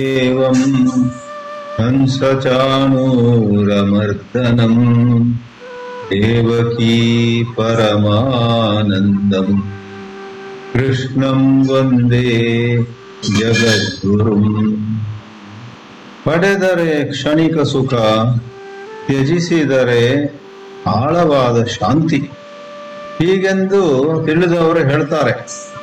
एवं हंसचाणूरमर्दनम् देवकी परमानन्दम् कृष्णं वन्दे ಜಗದ್ಗುರುಂ ಪಡೆದರೆ ಕ್ಷಣಿಕ ಸುಖ ತ್ಯಜಿಸಿದರೆ ಆಳವಾದ ಶಾಂತಿ ಹೀಗೆಂದು ತಿಳಿದವರು ಹೇಳ್ತಾರೆ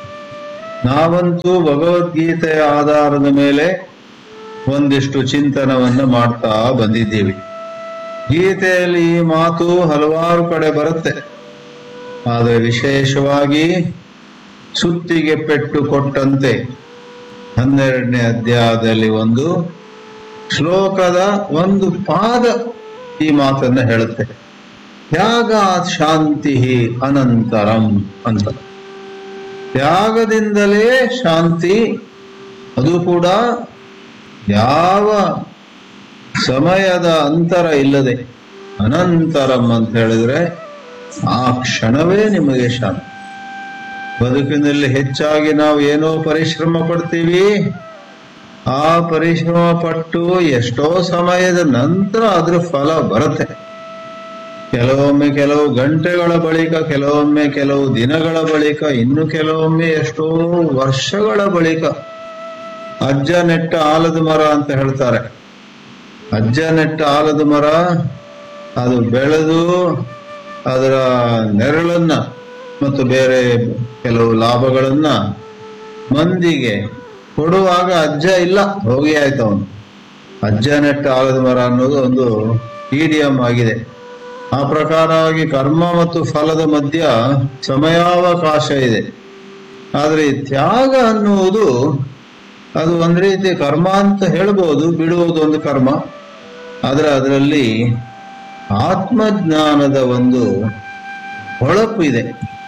ನಾವಂತೂ ಭಗವದ್ಗೀತೆಯ ಆಧಾರದ ಮೇಲೆ ಒಂದಿಷ್ಟು ಚಿಂತನವನ್ನು ಮಾಡ್ತಾ ಬಂದಿದ್ದೀವಿ ಗೀತೆಯಲ್ಲಿ ಈ ಮಾತು ಹಲವಾರು ಕಡೆ ಬರುತ್ತೆ ಆದರೆ ವಿಶೇಷವಾಗಿ ಸುತ್ತಿಗೆ ಪೆಟ್ಟು ಕೊಟ್ಟಂತೆ ಹನ್ನೆರಡನೇ ಅಧ್ಯಾಯದಲ್ಲಿ ಒಂದು ಶ್ಲೋಕದ ಒಂದು ಪಾದ ಈ ಮಾತನ್ನ ಹೇಳುತ್ತೆ ತ್ಯಾಗಾತ್ ಶಾಂತಿ ಅನಂತರಂ ಅಂತ ತ್ಯಾಗದಿಂದಲೇ ಶಾಂತಿ ಅದು ಕೂಡ ಯಾವ ಸಮಯದ ಅಂತರ ಇಲ್ಲದೆ ಅನಂತರಂ ಅಂತ ಹೇಳಿದ್ರೆ ಆ ಕ್ಷಣವೇ ನಿಮಗೆ ಶಾಂತಿ ಬದುಕಿನಲ್ಲಿ ಹೆಚ್ಚಾಗಿ ನಾವು ಏನೋ ಪರಿಶ್ರಮ ಪಡ್ತೀವಿ ಆ ಪರಿಶ್ರಮ ಪಟ್ಟು ಎಷ್ಟೋ ಸಮಯದ ನಂತರ ಅದ್ರ ಫಲ ಬರುತ್ತೆ ಕೆಲವೊಮ್ಮೆ ಕೆಲವು ಗಂಟೆಗಳ ಬಳಿಕ ಕೆಲವೊಮ್ಮೆ ಕೆಲವು ದಿನಗಳ ಬಳಿಕ ಇನ್ನು ಕೆಲವೊಮ್ಮೆ ಎಷ್ಟೋ ವರ್ಷಗಳ ಬಳಿಕ ಅಜ್ಜ ನೆಟ್ಟ ಆಲದ ಮರ ಅಂತ ಹೇಳ್ತಾರೆ ಅಜ್ಜ ನೆಟ್ಟ ಆಲದ ಮರ ಅದು ಬೆಳೆದು ಅದರ ನೆರಳನ್ನ ಮತ್ತು ಬೇರೆ ಕೆಲವು ಲಾಭಗಳನ್ನ ಮಂದಿಗೆ ಕೊಡುವಾಗ ಅಜ್ಜ ಇಲ್ಲ ಹೋಗಿ ಆಯ್ತು ಅವನು ಅಜ್ಜ ನೆಟ್ಟ ಆಲದ ಮರ ಅನ್ನೋದು ಒಂದು ಇಡಿಯಂ ಆಗಿದೆ ಆ ಪ್ರಕಾರವಾಗಿ ಕರ್ಮ ಮತ್ತು ಫಲದ ಮಧ್ಯ ಸಮಯಾವಕಾಶ ಇದೆ ಆದರೆ ಈ ತ್ಯಾಗ ಅನ್ನುವುದು ಅದು ಒಂದ್ ರೀತಿ ಕರ್ಮ ಅಂತ ಹೇಳ್ಬೋದು ಬಿಡುವುದು ಒಂದು ಕರ್ಮ ಆದರೆ ಅದರಲ್ಲಿ ಆತ್ಮಜ್ಞಾನದ ಒಂದು ಹೊಳಪು ಇದೆ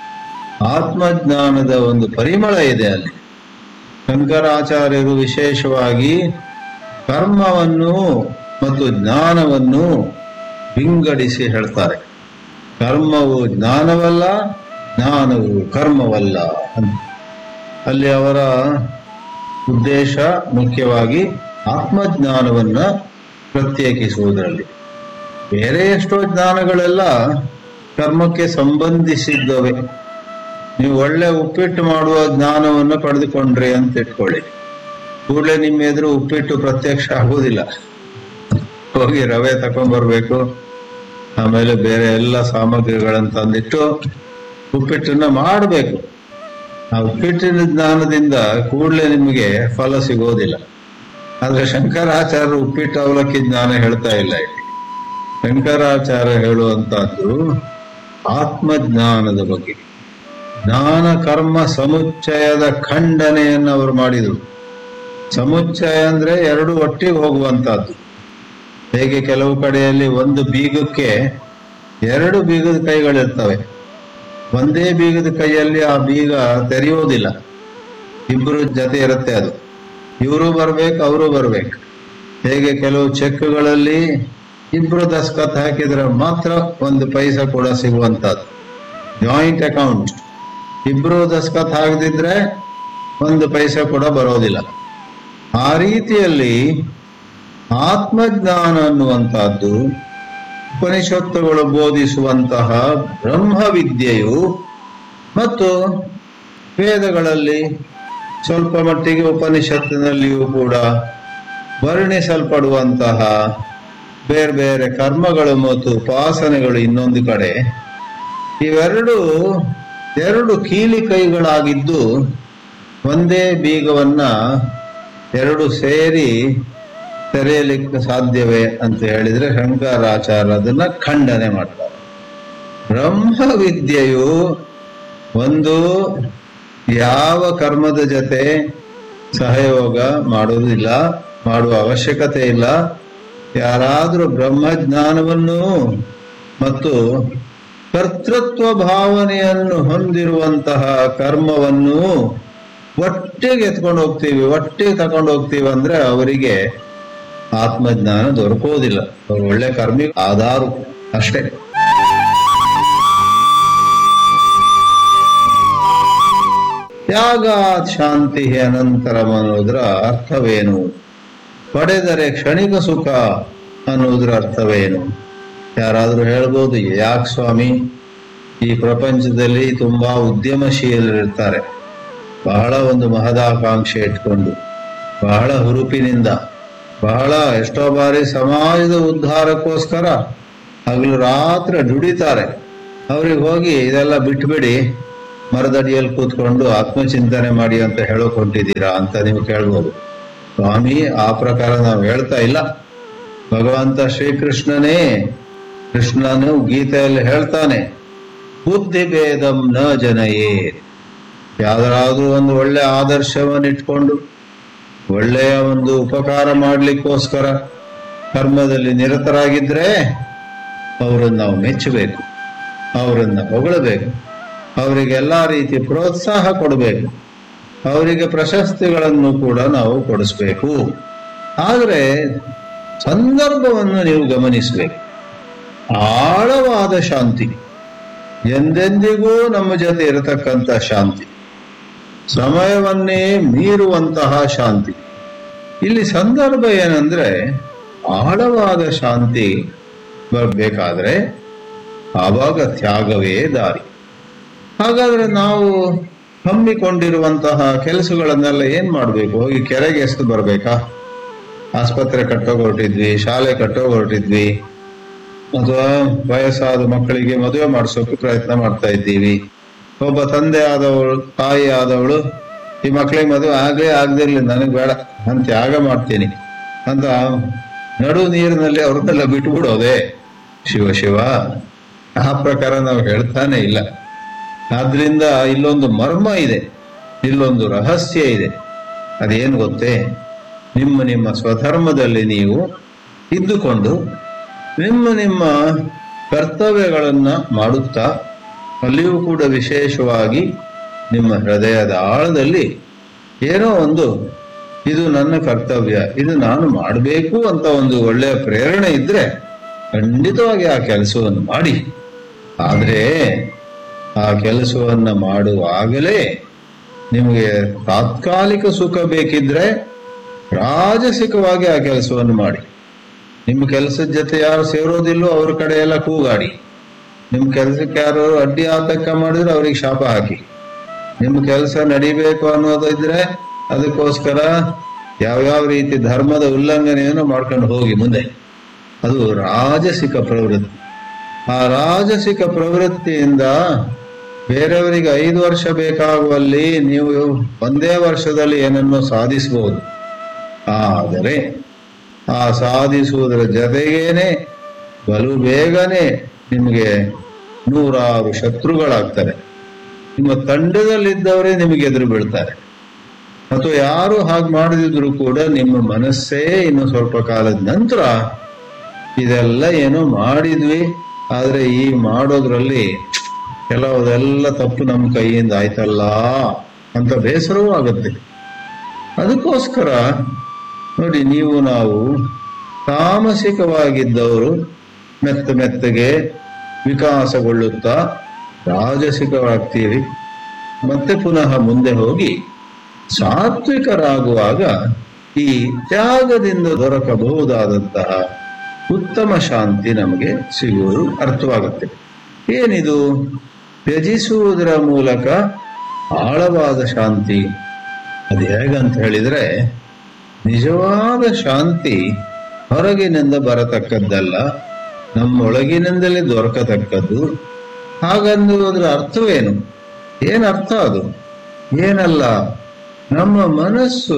ಆತ್ಮಜ್ಞಾನದ ಒಂದು ಪರಿಮಳ ಇದೆ ಅಲ್ಲಿ ಶಂಕರಾಚಾರ್ಯರು ವಿಶೇಷವಾಗಿ ಕರ್ಮವನ್ನು ಮತ್ತು ಜ್ಞಾನವನ್ನು ವಿಂಗಡಿಸಿ ಹೇಳ್ತಾರೆ ಕರ್ಮವು ಜ್ಞಾನವಲ್ಲ ಜ್ಞಾನವು ಕರ್ಮವಲ್ಲ ಅಂತ ಅಲ್ಲಿ ಅವರ ಉದ್ದೇಶ ಮುಖ್ಯವಾಗಿ ಆತ್ಮಜ್ಞಾನವನ್ನ ಪ್ರತ್ಯೇಕಿಸುವುದರಲ್ಲಿ ಬೇರೆ ಎಷ್ಟೋ ಜ್ಞಾನಗಳೆಲ್ಲ ಕರ್ಮಕ್ಕೆ ಸಂಬಂಧಿಸಿದ್ದವೆ ನೀವು ಒಳ್ಳೆ ಉಪ್ಪಿಟ್ಟು ಮಾಡುವ ಜ್ಞಾನವನ್ನು ಪಡೆದುಕೊಂಡ್ರಿ ಅಂತ ಇಟ್ಕೊಳ್ಳಿ ಕೂಡಲೇ ನಿಮ್ಮ ಎದುರು ಉಪ್ಪಿಟ್ಟು ಪ್ರತ್ಯಕ್ಷ ಆಗುವುದಿಲ್ಲ ಹೋಗಿ ರವೆ ತಕೊಂಡ್ಬರ್ಬೇಕು ಆಮೇಲೆ ಬೇರೆ ಎಲ್ಲ ಸಾಮಗ್ರಿಗಳನ್ನು ತಂದಿಟ್ಟು ಉಪ್ಪಿಟ್ಟನ್ನ ಮಾಡಬೇಕು ಆ ಉಪ್ಪಿಟ್ಟಿನ ಜ್ಞಾನದಿಂದ ಕೂಡಲೇ ನಿಮಗೆ ಫಲ ಸಿಗೋದಿಲ್ಲ ಆದ್ರೆ ಶಂಕರಾಚಾರ್ಯರು ಉಪ್ಪಿಟ್ಟು ಅವಲಕ್ಕಿ ಜ್ಞಾನ ಹೇಳ್ತಾ ಇಲ್ಲ ಇಲ್ಲಿ ಶಂಕರಾಚಾರ್ಯ ಹೇಳುವಂತಹದ್ದು ಆತ್ಮಜ್ಞಾನದ ಬಗ್ಗೆ ಜ್ಞಾನ ಕರ್ಮ ಸಮುಚ್ಚಯದ ಖಂಡನೆಯನ್ನು ಅವರು ಮಾಡಿದರು ಸಮುಚ್ಚಯ ಅಂದ್ರೆ ಎರಡು ಒಟ್ಟಿಗೆ ಹೋಗುವಂತಹದ್ದು ಹೇಗೆ ಕೆಲವು ಕಡೆಯಲ್ಲಿ ಒಂದು ಬೀಗಕ್ಕೆ ಎರಡು ಬೀಗದ ಕೈಗಳಿರ್ತವೆ ಒಂದೇ ಬೀಗದ ಕೈಯಲ್ಲಿ ಆ ಬೀಗ ತೆರೆಯೋದಿಲ್ಲ ಇಬ್ಬರು ಜೊತೆ ಇರುತ್ತೆ ಅದು ಇವರು ಬರ್ಬೇಕು ಅವರು ಬರ್ಬೇಕು ಹೇಗೆ ಕೆಲವು ಚೆಕ್ಗಳಲ್ಲಿ ಇಬ್ರು ದಸ್ಕತ್ ಹಾಕಿದ್ರೆ ಮಾತ್ರ ಒಂದು ಪೈಸಾ ಕೂಡ ಸಿಗುವಂತದ್ದು ಜಾಯಿಂಟ್ ಅಕೌಂಟ್ ಇಬ್ರು ದಸ್ಕತ್ ಹಾಕದಿದ್ರೆ ಒಂದು ಪೈಸಾ ಕೂಡ ಬರೋದಿಲ್ಲ ಆ ರೀತಿಯಲ್ಲಿ ಆತ್ಮಜ್ಞಾನ ಅನ್ನುವಂತಹದ್ದು ಉಪನಿಷತ್ತುಗಳು ಬೋಧಿಸುವಂತಹ ಬ್ರಹ್ಮವಿದ್ಯೆಯು ಮತ್ತು ವೇದಗಳಲ್ಲಿ ಸ್ವಲ್ಪ ಮಟ್ಟಿಗೆ ಉಪನಿಷತ್ತಿನಲ್ಲಿಯೂ ಕೂಡ ವರ್ಣಿಸಲ್ಪಡುವಂತಹ ಬೇರೆ ಬೇರೆ ಕರ್ಮಗಳು ಮತ್ತು ಉಪಾಸನೆಗಳು ಇನ್ನೊಂದು ಕಡೆ ಇವೆರಡು ಎರಡು ಕೀಲಿ ಕೈಗಳಾಗಿದ್ದು ಒಂದೇ ಬೀಗವನ್ನ ಎರಡು ಸೇರಿ ತೆರೆಯಲಿಕ್ಕೆ ಸಾಧ್ಯವೇ ಅಂತ ಹೇಳಿದ್ರೆ ಶಂಕರಾಚಾರ್ಯ ಅದನ್ನ ಖಂಡನೆ ಮಾಡ್ತಾರೆ ಬ್ರಹ್ಮವಿದ್ಯೆಯು ಒಂದು ಯಾವ ಕರ್ಮದ ಜೊತೆ ಸಹಯೋಗ ಮಾಡುವುದಿಲ್ಲ ಮಾಡುವ ಅವಶ್ಯಕತೆ ಇಲ್ಲ ಯಾರಾದರೂ ಬ್ರಹ್ಮಜ್ಞಾನವನ್ನು ಮತ್ತು ಕರ್ತೃತ್ವ ಭಾವನೆಯನ್ನು ಹೊಂದಿರುವಂತಹ ಕರ್ಮವನ್ನು ಒಟ್ಟಿಗೆ ಎತ್ಕೊಂಡು ಹೋಗ್ತೀವಿ ಒಟ್ಟಿಗೆ ತಕೊಂಡು ಹೋಗ್ತೀವಿ ಅಂದ್ರೆ ಅವರಿಗೆ ಆತ್ಮಜ್ಞಾನ ದೊರಕೋದಿಲ್ಲ ಅವ್ರು ಒಳ್ಳೆ ಕರ್ಮಿ ಆಧಾರು ಅಷ್ಟೇ ತ್ಯಾಗಾತ್ ಶಾಂತಿ ಅನಂತರಂ ಅನ್ನೋದ್ರ ಅರ್ಥವೇನು ಪಡೆದರೆ ಕ್ಷಣಿಕ ಸುಖ ಅನ್ನುವುದರ ಅರ್ಥವೇನು ಯಾರಾದರೂ ಹೇಳ್ಬೋದು ಯಾಕೆ ಸ್ವಾಮಿ ಈ ಪ್ರಪಂಚದಲ್ಲಿ ತುಂಬಾ ಉದ್ಯಮಶೀಲರಿರ್ತಾರೆ ಬಹಳ ಒಂದು ಮಹದಾಕಾಂಕ್ಷೆ ಇಟ್ಕೊಂಡು ಬಹಳ ಹುರುಪಿನಿಂದ ಬಹಳ ಎಷ್ಟೋ ಬಾರಿ ಸಮಾಜದ ಉದ್ಧಾರಕ್ಕೋಸ್ಕರ ಹಗಲು ರಾತ್ರಿ ದುಡಿತಾರೆ ಅವ್ರಿಗೆ ಹೋಗಿ ಇದೆಲ್ಲ ಬಿಟ್ಬಿಡಿ ಮರದಡಿಯಲ್ಲಿ ಕೂತ್ಕೊಂಡು ಆತ್ಮಚಿಂತನೆ ಮಾಡಿ ಅಂತ ಹೇಳೋಕ್ ಹೊಂಟಿದ್ದೀರಾ ಅಂತ ನೀವು ಕೇಳ್ಬೋದು ಸ್ವಾಮಿ ಆ ಪ್ರಕಾರ ನಾವು ಹೇಳ್ತಾ ಇಲ್ಲ ಭಗವಂತ ಶ್ರೀಕೃಷ್ಣನೇ ಕೃಷ್ಣನು ಗೀತೆಯಲ್ಲಿ ಹೇಳ್ತಾನೆ ಬುದ್ಧಿ ಭೇದಂ ನ ಜನಯೇ ಯಾವ್ದಾದ್ರೂ ಒಂದು ಒಳ್ಳೆ ಆದರ್ಶವನ್ನು ಇಟ್ಕೊಂಡು ಒಳ್ಳೆಯ ಒಂದು ಉಪಕಾರ ಮಾಡ್ಲಿಕ್ಕೋಸ್ಕರ ಕರ್ಮದಲ್ಲಿ ನಿರತರಾಗಿದ್ರೆ ಅವರನ್ನು ನಾವು ಮೆಚ್ಚಬೇಕು ಅವರನ್ನ ಹೊಗಳಬೇಕು ಅವರಿಗೆ ಎಲ್ಲ ರೀತಿ ಪ್ರೋತ್ಸಾಹ ಕೊಡಬೇಕು ಅವರಿಗೆ ಪ್ರಶಸ್ತಿಗಳನ್ನು ಕೂಡ ನಾವು ಕೊಡಿಸ್ಬೇಕು ಆದರೆ ಸಂದರ್ಭವನ್ನು ನೀವು ಗಮನಿಸಬೇಕು ಆಳವಾದ ಶಾಂತಿ ಎಂದೆಂದಿಗೂ ನಮ್ಮ ಜೊತೆ ಇರತಕ್ಕಂಥ ಶಾಂತಿ ಸಮಯವನ್ನೇ ಮೀರುವಂತಹ ಶಾಂತಿ ಇಲ್ಲಿ ಸಂದರ್ಭ ಏನಂದ್ರೆ ಆಳವಾದ ಶಾಂತಿ ಬರಬೇಕಾದ್ರೆ ಆವಾಗ ತ್ಯಾಗವೇ ದಾರಿ ಹಾಗಾದ್ರೆ ನಾವು ಹಮ್ಮಿಕೊಂಡಿರುವಂತಹ ಕೆಲಸಗಳನ್ನೆಲ್ಲ ಏನ್ ಮಾಡ್ಬೇಕು ಹೋಗಿ ಕೆರೆಗೆ ಎಸ್ದು ಬರ್ಬೇಕಾ ಆಸ್ಪತ್ರೆ ಕಟ್ಟೋಗಿ ಹೊರಟಿದ್ವಿ ಶಾಲೆ ಕಟ್ಟೋಗಿ ಹೊರಟಿದ್ವಿ ಅಥವಾ ವಯಸ್ಸಾದ ಮಕ್ಕಳಿಗೆ ಮದುವೆ ಮಾಡಿಸೋಕೆ ಪ್ರಯತ್ನ ಮಾಡ್ತಾ ಇದ್ದೀವಿ ಒಬ್ಬ ತಂದೆ ಆದವಳು ತಾಯಿ ಆದವಳು ಈ ಮಕ್ಕಳಿಗೆ ಮದುವೆ ಆಗ್ಲೇ ಆಗದಿರ್ಲಿ ನನಗೆ ಬೇಡ ನಾನು ತ್ಯಾಗ ಮಾಡ್ತೀನಿ ಅಂತ ನಡು ನೀರಿನಲ್ಲಿ ಅವ್ರನ್ನೆಲ್ಲ ಬಿಟ್ಬಿಡೋದೆ ಶಿವ ಶಿವ ಆ ಪ್ರಕಾರ ನಾವು ಹೇಳ್ತಾನೆ ಇಲ್ಲ ಆದ್ರಿಂದ ಇಲ್ಲೊಂದು ಮರ್ಮ ಇದೆ ಇಲ್ಲೊಂದು ರಹಸ್ಯ ಇದೆ ಅದೇನು ಗೊತ್ತೇ ನಿಮ್ಮ ನಿಮ್ಮ ಸ್ವಧರ್ಮದಲ್ಲಿ ನೀವು ಇದ್ದುಕೊಂಡು ನಿಮ್ಮ ನಿಮ್ಮ ಕರ್ತವ್ಯಗಳನ್ನ ಮಾಡುತ್ತಾ ಅಲ್ಲಿಯೂ ಕೂಡ ವಿಶೇಷವಾಗಿ ನಿಮ್ಮ ಹೃದಯದ ಆಳದಲ್ಲಿ ಏನೋ ಒಂದು ಇದು ನನ್ನ ಕರ್ತವ್ಯ ಇದು ನಾನು ಮಾಡಬೇಕು ಅಂತ ಒಂದು ಒಳ್ಳೆಯ ಪ್ರೇರಣೆ ಇದ್ರೆ ಖಂಡಿತವಾಗಿ ಆ ಕೆಲಸವನ್ನು ಮಾಡಿ ಆದರೆ ಆ ಕೆಲಸವನ್ನ ಮಾಡುವಾಗಲೇ ನಿಮಗೆ ತಾತ್ಕಾಲಿಕ ಸುಖ ಬೇಕಿದ್ರೆ ರಾಜಸಿಕವಾಗಿ ಆ ಕೆಲಸವನ್ನು ಮಾಡಿ ನಿಮ್ಮ ಕೆಲಸದ ಜೊತೆ ಯಾರು ಸೇರೋದಿಲ್ಲೋ ಅವ್ರ ಕಡೆ ಎಲ್ಲ ಕೂಗಾಡಿ ನಿಮ್ಮ ಕೆಲಸಕ್ಕೆ ಯಾರು ಅಡ್ಡಿ ಆತಂಕ ಮಾಡಿದ್ರೆ ಅವ್ರಿಗೆ ಶಾಪ ಹಾಕಿ ನಿಮ್ಮ ಕೆಲಸ ನಡಿಬೇಕು ಅನ್ನೋದು ಇದ್ರೆ ಅದಕ್ಕೋಸ್ಕರ ಯಾವ್ಯಾವ ರೀತಿ ಧರ್ಮದ ಉಲ್ಲಂಘನೆಯನ್ನು ಮಾಡ್ಕೊಂಡು ಹೋಗಿ ಮುಂದೆ ಅದು ರಾಜಸಿಕ ಪ್ರವೃತ್ತಿ ಆ ರಾಜಸಿಕ ಪ್ರವೃತ್ತಿಯಿಂದ ಬೇರೆಯವರಿಗೆ ಐದು ವರ್ಷ ಬೇಕಾಗುವಲ್ಲಿ ನೀವು ಒಂದೇ ವರ್ಷದಲ್ಲಿ ಏನನ್ನು ಸಾಧಿಸಬಹುದು ಆದರೆ ಆ ಸಾಧಿಸುವುದರ ಜೊತೆಗೇನೆ ಬಲು ಬೇಗನೆ ನಿಮಗೆ ನೂರಾರು ಶತ್ರುಗಳಾಗ್ತಾರೆ ನಿಮ್ಮ ತಂಡದಲ್ಲಿದ್ದವರೇ ನಿಮಗೆ ಎದುರು ಬೀಳ್ತಾರೆ ಅಥವಾ ಯಾರು ಹಾಗೆ ಮಾಡದಿದ್ರು ಕೂಡ ನಿಮ್ಮ ಮನಸ್ಸೇ ಇನ್ನು ಸ್ವಲ್ಪ ಕಾಲದ ನಂತರ ಇದೆಲ್ಲ ಏನೋ ಮಾಡಿದ್ವಿ ಆದ್ರೆ ಈ ಮಾಡೋದ್ರಲ್ಲಿ ಕೆಲವುದೆಲ್ಲ ತಪ್ಪು ನಮ್ಮ ಕೈಯಿಂದ ಆಯ್ತಲ್ಲ ಅಂತ ಬೇಸರವೂ ಆಗುತ್ತೆ ಅದಕ್ಕೋಸ್ಕರ ನೋಡಿ ನೀವು ನಾವು ತಾಮಸಿಕವಾಗಿದ್ದವರು ಮೆತ್ತ ಮೆತ್ತಗೆ ವಿಕಾಸಗೊಳ್ಳುತ್ತಾ ರಾಜಸಿಕವಾಗ್ತೀವಿ ಮತ್ತೆ ಪುನಃ ಮುಂದೆ ಹೋಗಿ ಸಾತ್ವಿಕರಾಗುವಾಗ ಈ ತ್ಯಾಗದಿಂದ ದೊರಕಬಹುದಾದಂತಹ ಉತ್ತಮ ಶಾಂತಿ ನಮಗೆ ಸಿಗುವುದು ಅರ್ಥವಾಗುತ್ತೆ ಏನಿದು ತ್ಯಜಿಸುವುದರ ಮೂಲಕ ಆಳವಾದ ಶಾಂತಿ ಅದು ಹೇಗಂತ ಹೇಳಿದ್ರೆ ನಿಜವಾದ ಶಾಂತಿ ಹೊರಗಿನಿಂದ ಬರತಕ್ಕದ್ದಲ್ಲ ನಮ್ಮೊಳಗಿನಿಂದಲೇ ದೊರಕತಕ್ಕದ್ದು ಹಾಗಂದುವುದರ ಅರ್ಥವೇನು ಏನರ್ಥ ಅದು ಏನಲ್ಲ ನಮ್ಮ ಮನಸ್ಸು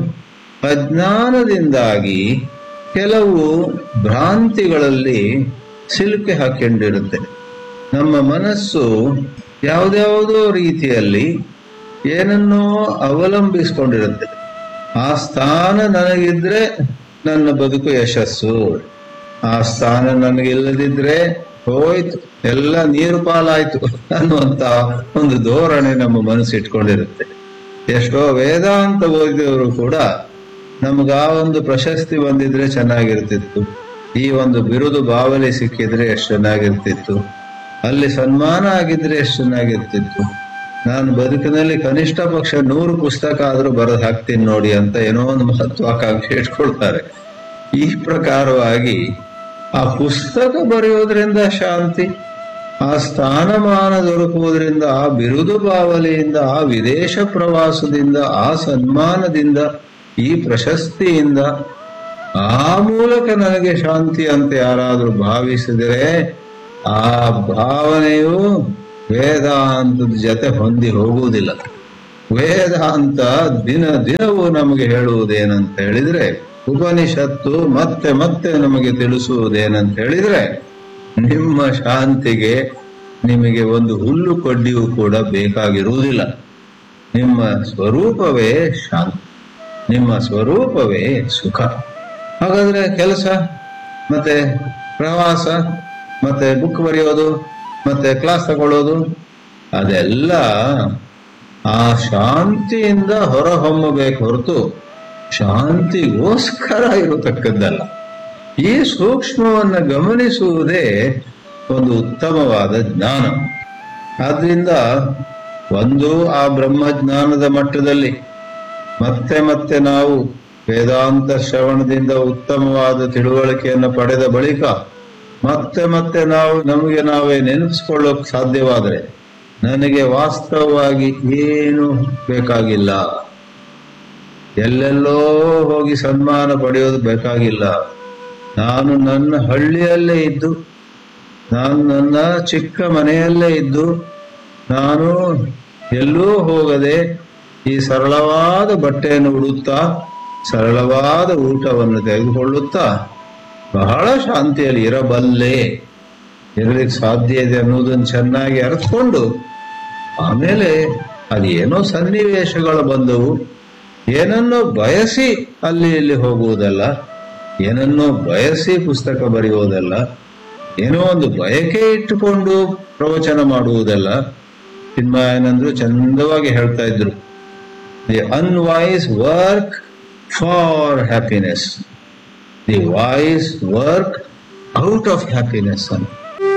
ಅಜ್ಞಾನದಿಂದಾಗಿ ಕೆಲವು ಭ್ರಾಂತಿಗಳಲ್ಲಿ ಸಿಲುಕಿ ಹಾಕೊಂಡಿರುತ್ತೆ ನಮ್ಮ ಮನಸ್ಸು ಯಾವುದ್ಯಾವುದೋ ರೀತಿಯಲ್ಲಿ ಏನನ್ನೋ ಅವಲಂಬಿಸಿಕೊಂಡಿರುತ್ತೆ ಆ ಸ್ಥಾನ ನನಗಿದ್ರೆ ನನ್ನ ಬದುಕು ಯಶಸ್ಸು ಆ ಸ್ಥಾನ ನನಗಿಲ್ಲದಿದ್ರೆ ಹೋಯ್ತು ಎಲ್ಲ ನೀರು ಪಾಲಾಯ್ತು ಅನ್ನುವಂತ ಒಂದು ಧೋರಣೆ ನಮ್ಮ ಮನಸ್ಸು ಇಟ್ಕೊಂಡಿರುತ್ತೆ ಎಷ್ಟೋ ವೇದಾಂತ ಓದಿದವರು ಕೂಡ ನಮ್ಗ ಆ ಒಂದು ಪ್ರಶಸ್ತಿ ಬಂದಿದ್ರೆ ಚೆನ್ನಾಗಿರ್ತಿತ್ತು ಈ ಒಂದು ಬಿರುದು ಬಾವಲಿ ಸಿಕ್ಕಿದ್ರೆ ಎಷ್ಟು ಚೆನ್ನಾಗಿರ್ತಿತ್ತು ಅಲ್ಲಿ ಸನ್ಮಾನ ಆಗಿದ್ರೆ ಎಷ್ಟು ಚೆನ್ನಾಗಿರ್ತಿತ್ತು ನಾನು ಬದುಕಿನಲ್ಲಿ ಕನಿಷ್ಠ ಪಕ್ಷ ನೂರು ಪುಸ್ತಕ ಆದ್ರೂ ಬರೆದು ಹಾಕ್ತೀನಿ ನೋಡಿ ಅಂತ ಏನೋ ಒಂದು ಮಹತ್ವಾಕಾಂಕ್ಷೆ ಇಟ್ಕೊಳ್ತಾರೆ ಈ ಪ್ರಕಾರವಾಗಿ ಆ ಪುಸ್ತಕ ಬರೆಯೋದ್ರಿಂದ ಶಾಂತಿ ಆ ಸ್ಥಾನಮಾನ ದೊರಕುವುದರಿಂದ ಆ ಬಿರುದು ಬಾವಲಿಯಿಂದ ಆ ವಿದೇಶ ಪ್ರವಾಸದಿಂದ ಆ ಸನ್ಮಾನದಿಂದ ಈ ಪ್ರಶಸ್ತಿಯಿಂದ ಆ ಮೂಲಕ ನನಗೆ ಶಾಂತಿ ಅಂತ ಯಾರಾದ್ರೂ ಭಾವಿಸಿದರೆ ಆ ಭಾವನೆಯು ವೇದಾಂತದ ಜೊತೆ ಹೊಂದಿ ಹೋಗುವುದಿಲ್ಲ ವೇದಾಂತ ದಿನ ದಿನವೂ ನಮಗೆ ಹೇಳುವುದೇನಂತ ಹೇಳಿದ್ರೆ ಉಪನಿಷತ್ತು ಮತ್ತೆ ಮತ್ತೆ ನಮಗೆ ತಿಳಿಸುವುದೇನಂತ ಹೇಳಿದ್ರೆ ನಿಮ್ಮ ಶಾಂತಿಗೆ ನಿಮಗೆ ಒಂದು ಹುಲ್ಲು ಕಡ್ಡಿಯೂ ಕೂಡ ಬೇಕಾಗಿರುವುದಿಲ್ಲ ನಿಮ್ಮ ಸ್ವರೂಪವೇ ಶಾಂತಿ ನಿಮ್ಮ ಸ್ವರೂಪವೇ ಸುಖ ಹಾಗಾದ್ರೆ ಕೆಲಸ ಮತ್ತೆ ಪ್ರವಾಸ ಮತ್ತೆ ಬುಕ್ ಬರೆಯೋದು ಮತ್ತೆ ಕ್ಲಾಸ್ ತಗೊಳ್ಳೋದು ಅದೆಲ್ಲ ಆ ಶಾಂತಿಯಿಂದ ಹೊರಹೊಮ್ಮಬೇಕು ಹೊರತು ಶಾಂತಿಗೋಸ್ಕರ ಇರತಕ್ಕದ್ದಲ್ಲ ಈ ಸೂಕ್ಷ್ಮವನ್ನು ಗಮನಿಸುವುದೇ ಒಂದು ಉತ್ತಮವಾದ ಜ್ಞಾನ ಆದ್ರಿಂದ ಒಂದು ಆ ಬ್ರಹ್ಮಜ್ಞಾನದ ಮಟ್ಟದಲ್ಲಿ ಮತ್ತೆ ಮತ್ತೆ ನಾವು ವೇದಾಂತ ಶ್ರವಣದಿಂದ ಉತ್ತಮವಾದ ತಿಳುವಳಿಕೆಯನ್ನು ಪಡೆದ ಬಳಿಕ ಮತ್ತೆ ಮತ್ತೆ ನಾವು ನಮಗೆ ನಾವೇ ನೆನಪಿಸ್ಕೊಳ್ಳೋಕ್ ಸಾಧ್ಯವಾದರೆ ನನಗೆ ವಾಸ್ತವವಾಗಿ ಏನು ಬೇಕಾಗಿಲ್ಲ ಎಲ್ಲೆಲ್ಲೋ ಹೋಗಿ ಸನ್ಮಾನ ಪಡೆಯೋದು ಬೇಕಾಗಿಲ್ಲ ನಾನು ನನ್ನ ಹಳ್ಳಿಯಲ್ಲೇ ಇದ್ದು ನಾನು ನನ್ನ ಚಿಕ್ಕ ಮನೆಯಲ್ಲೇ ಇದ್ದು ನಾನು ಎಲ್ಲೂ ಹೋಗದೆ ಈ ಸರಳವಾದ ಬಟ್ಟೆಯನ್ನು ಉಡುತ್ತಾ ಸರಳವಾದ ಊಟವನ್ನು ತೆಗೆದುಕೊಳ್ಳುತ್ತಾ ಬಹಳ ಶಾಂತಿಯಲ್ಲಿ ಇರಬಲ್ಲೆ ಇರಲಿಕ್ಕೆ ಸಾಧ್ಯ ಇದೆ ಅನ್ನೋದನ್ನು ಚೆನ್ನಾಗಿ ಅರ್ಥಕೊಂಡು ಆಮೇಲೆ ಅದೇನೋ ಸನ್ನಿವೇಶಗಳು ಬಂದವು ಏನನ್ನೋ ಬಯಸಿ ಅಲ್ಲಿ ಇಲ್ಲಿ ಹೋಗುವುದಲ್ಲ ಏನನ್ನೋ ಬಯಸಿ ಪುಸ್ತಕ ಬರೆಯುವುದಲ್ಲ ಏನೋ ಒಂದು ಬಯಕೆ ಇಟ್ಟುಕೊಂಡು ಪ್ರವಚನ ಮಾಡುವುದಲ್ಲ ಚಿನ್ಮಯನಂದ್ರು ಚಂದವಾಗಿ ಹೇಳ್ತಾ ಇದ್ರು the unwise work for happiness the wise work out of happiness ಅಂತ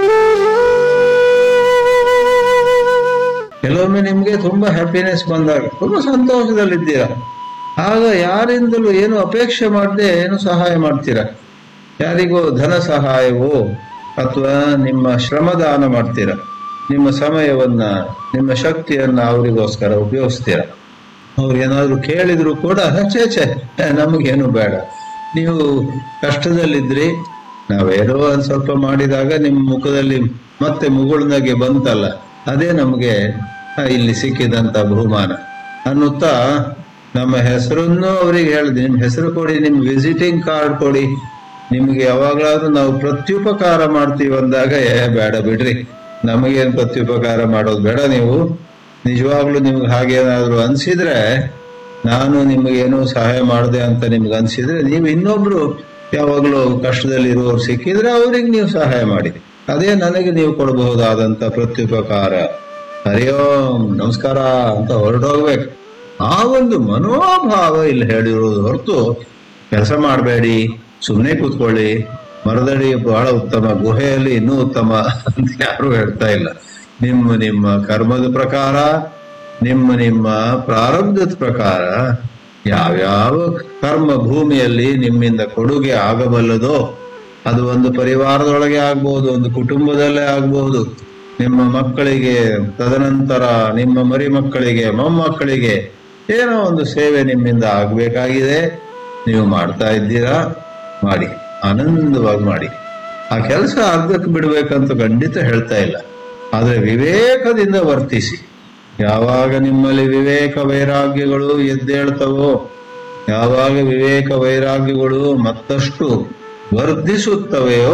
ಕೆಲವೊಮ್ಮೆ ನಿಮ್ಗೆ ತುಂಬಾ ಹ್ಯಾಪಿನೆಸ್ ಬಂದಾಗ ತುಂಬಾ ಸಂತೋಷದಲ್ಲಿದ್ದೀರಾ ಆಗ ಯಾರಿಂದಲೂ ಏನು ಅಪೇಕ್ಷೆ ಮಾಡದೆ ಏನು ಸಹಾಯ ಮಾಡ್ತೀರಾ ಯಾರಿಗೋ ಧನ ಸಹಾಯವೋ ಅಥವಾ ನಿಮ್ಮ ಶ್ರಮದಾನ ಮಾಡ್ತೀರಾ ನಿಮ್ಮ ಸಮಯವನ್ನ ನಿಮ್ಮ ಶಕ್ತಿಯನ್ನ ಅವರಿಗೋಸ್ಕರ ಉಪಯೋಗಿಸ್ತೀರಾ ಅವ್ರು ಏನಾದ್ರು ಕೇಳಿದ್ರು ಕೂಡ ಛೇ ಛೇ ನಮಗೇನು ಬೇಡ ನೀವು ಕಷ್ಟದಲ್ಲಿದ್ರಿ ನಾವೇನೋ ಒಂದ್ ಸ್ವಲ್ಪ ಮಾಡಿದಾಗ ನಿಮ್ಮ ಮುಖದಲ್ಲಿ ಮತ್ತೆ ಮುಗುಳ್ನಾಗೆ ಬಂತಲ್ಲ ಅದೇ ನಮಗೆ ಇಲ್ಲಿ ಸಿಕ್ಕಿದಂತ ಬಹುಮಾನ ಅನ್ನುತ್ತಾ ನಮ್ಮ ಹೆಸರನ್ನು ಅವರಿಗೆ ಹೇಳಿದ್ವಿ ನಿಮ್ ಹೆಸರು ಕೊಡಿ ನಿಮ್ ವಿಸಿಟಿಂಗ್ ಕಾರ್ಡ್ ಕೊಡಿ ನಿಮ್ಗೆ ಯಾವಾಗ್ಲಾದ್ರೂ ನಾವು ಪ್ರತ್ಯುಪಕಾರ ಮಾಡ್ತೀವಿ ಅಂದಾಗ ಏ ಬೇಡ ಬಿಡ್ರಿ ನಮಗೇನು ಪ್ರತ್ಯುಪಕಾರ ಮಾಡೋದು ಬೇಡ ನೀವು ನಿಜವಾಗ್ಲೂ ನಿಮ್ಗೆ ಹಾಗೇನಾದ್ರು ಅನ್ಸಿದ್ರೆ ನಾನು ನಿಮಗೇನು ಸಹಾಯ ಮಾಡಿದೆ ಅಂತ ನಿಮ್ಗೆ ಅನ್ಸಿದ್ರೆ ನೀವು ಇನ್ನೊಬ್ರು ಯಾವಾಗ್ಲೂ ಕಷ್ಟದಲ್ಲಿ ಇರುವವ್ರು ಸಿಕ್ಕಿದ್ರೆ ಅವ್ರಿಗೆ ನೀವು ಸಹಾಯ ಮಾಡಿ ಅದೇ ನನಗೆ ನೀವು ಕೊಡಬಹುದಾದಂತ ಪ್ರತ್ಯುಪಕಾರ ಹರಿ ಓಂ ನಮಸ್ಕಾರ ಅಂತ ಹೊರಟೋಗ್ಬೇಕು ಆ ಒಂದು ಮನೋಭಾವ ಇಲ್ಲಿ ಹೇಳಿರೋದು ಹೊರತು ಕೆಲಸ ಮಾಡಬೇಡಿ ಸುಮ್ಮನೆ ಕೂತ್ಕೊಳ್ಳಿ ಮರದಡಿ ಬಹಳ ಉತ್ತಮ ಗುಹೆಯಲ್ಲಿ ಇನ್ನೂ ಉತ್ತಮ ಅಂತ ಯಾರು ಹೇಳ್ತಾ ಇಲ್ಲ ನಿಮ್ಮ ನಿಮ್ಮ ಕರ್ಮದ ಪ್ರಕಾರ ನಿಮ್ಮ ನಿಮ್ಮ ಪ್ರಾರಬ್ಧದ ಪ್ರಕಾರ ಯಾವ್ಯಾವ ಕರ್ಮ ಭೂಮಿಯಲ್ಲಿ ನಿಮ್ಮಿಂದ ಕೊಡುಗೆ ಆಗಬಲ್ಲದೋ ಅದು ಒಂದು ಪರಿವಾರದೊಳಗೆ ಆಗ್ಬಹುದು ಒಂದು ಕುಟುಂಬದಲ್ಲೇ ಆಗ್ಬಹುದು ನಿಮ್ಮ ಮಕ್ಕಳಿಗೆ ತದನಂತರ ನಿಮ್ಮ ಮರಿ ಮಕ್ಕಳಿಗೆ ಮೊಮ್ಮಕ್ಕಳಿಗೆ ಏನೋ ಒಂದು ಸೇವೆ ನಿಮ್ಮಿಂದ ಆಗ್ಬೇಕಾಗಿದೆ ನೀವು ಮಾಡ್ತಾ ಇದ್ದೀರಾ ಮಾಡಿ ಆನಂದವಾಗಿ ಮಾಡಿ ಆ ಕೆಲಸ ಅರ್ಧಕ್ಕೆ ಬಿಡ್ಬೇಕಂತ ಖಂಡಿತ ಹೇಳ್ತಾ ಇಲ್ಲ ಆದ್ರೆ ವಿವೇಕದಿಂದ ವರ್ತಿಸಿ ಯಾವಾಗ ನಿಮ್ಮಲ್ಲಿ ವಿವೇಕ ವೈರಾಗ್ಯಗಳು ಎದ್ದೇಳ್ತವೋ ಯಾವಾಗ ವಿವೇಕ ವೈರಾಗ್ಯಗಳು ಮತ್ತಷ್ಟು ವರ್ಧಿಸುತ್ತವೆಯೋ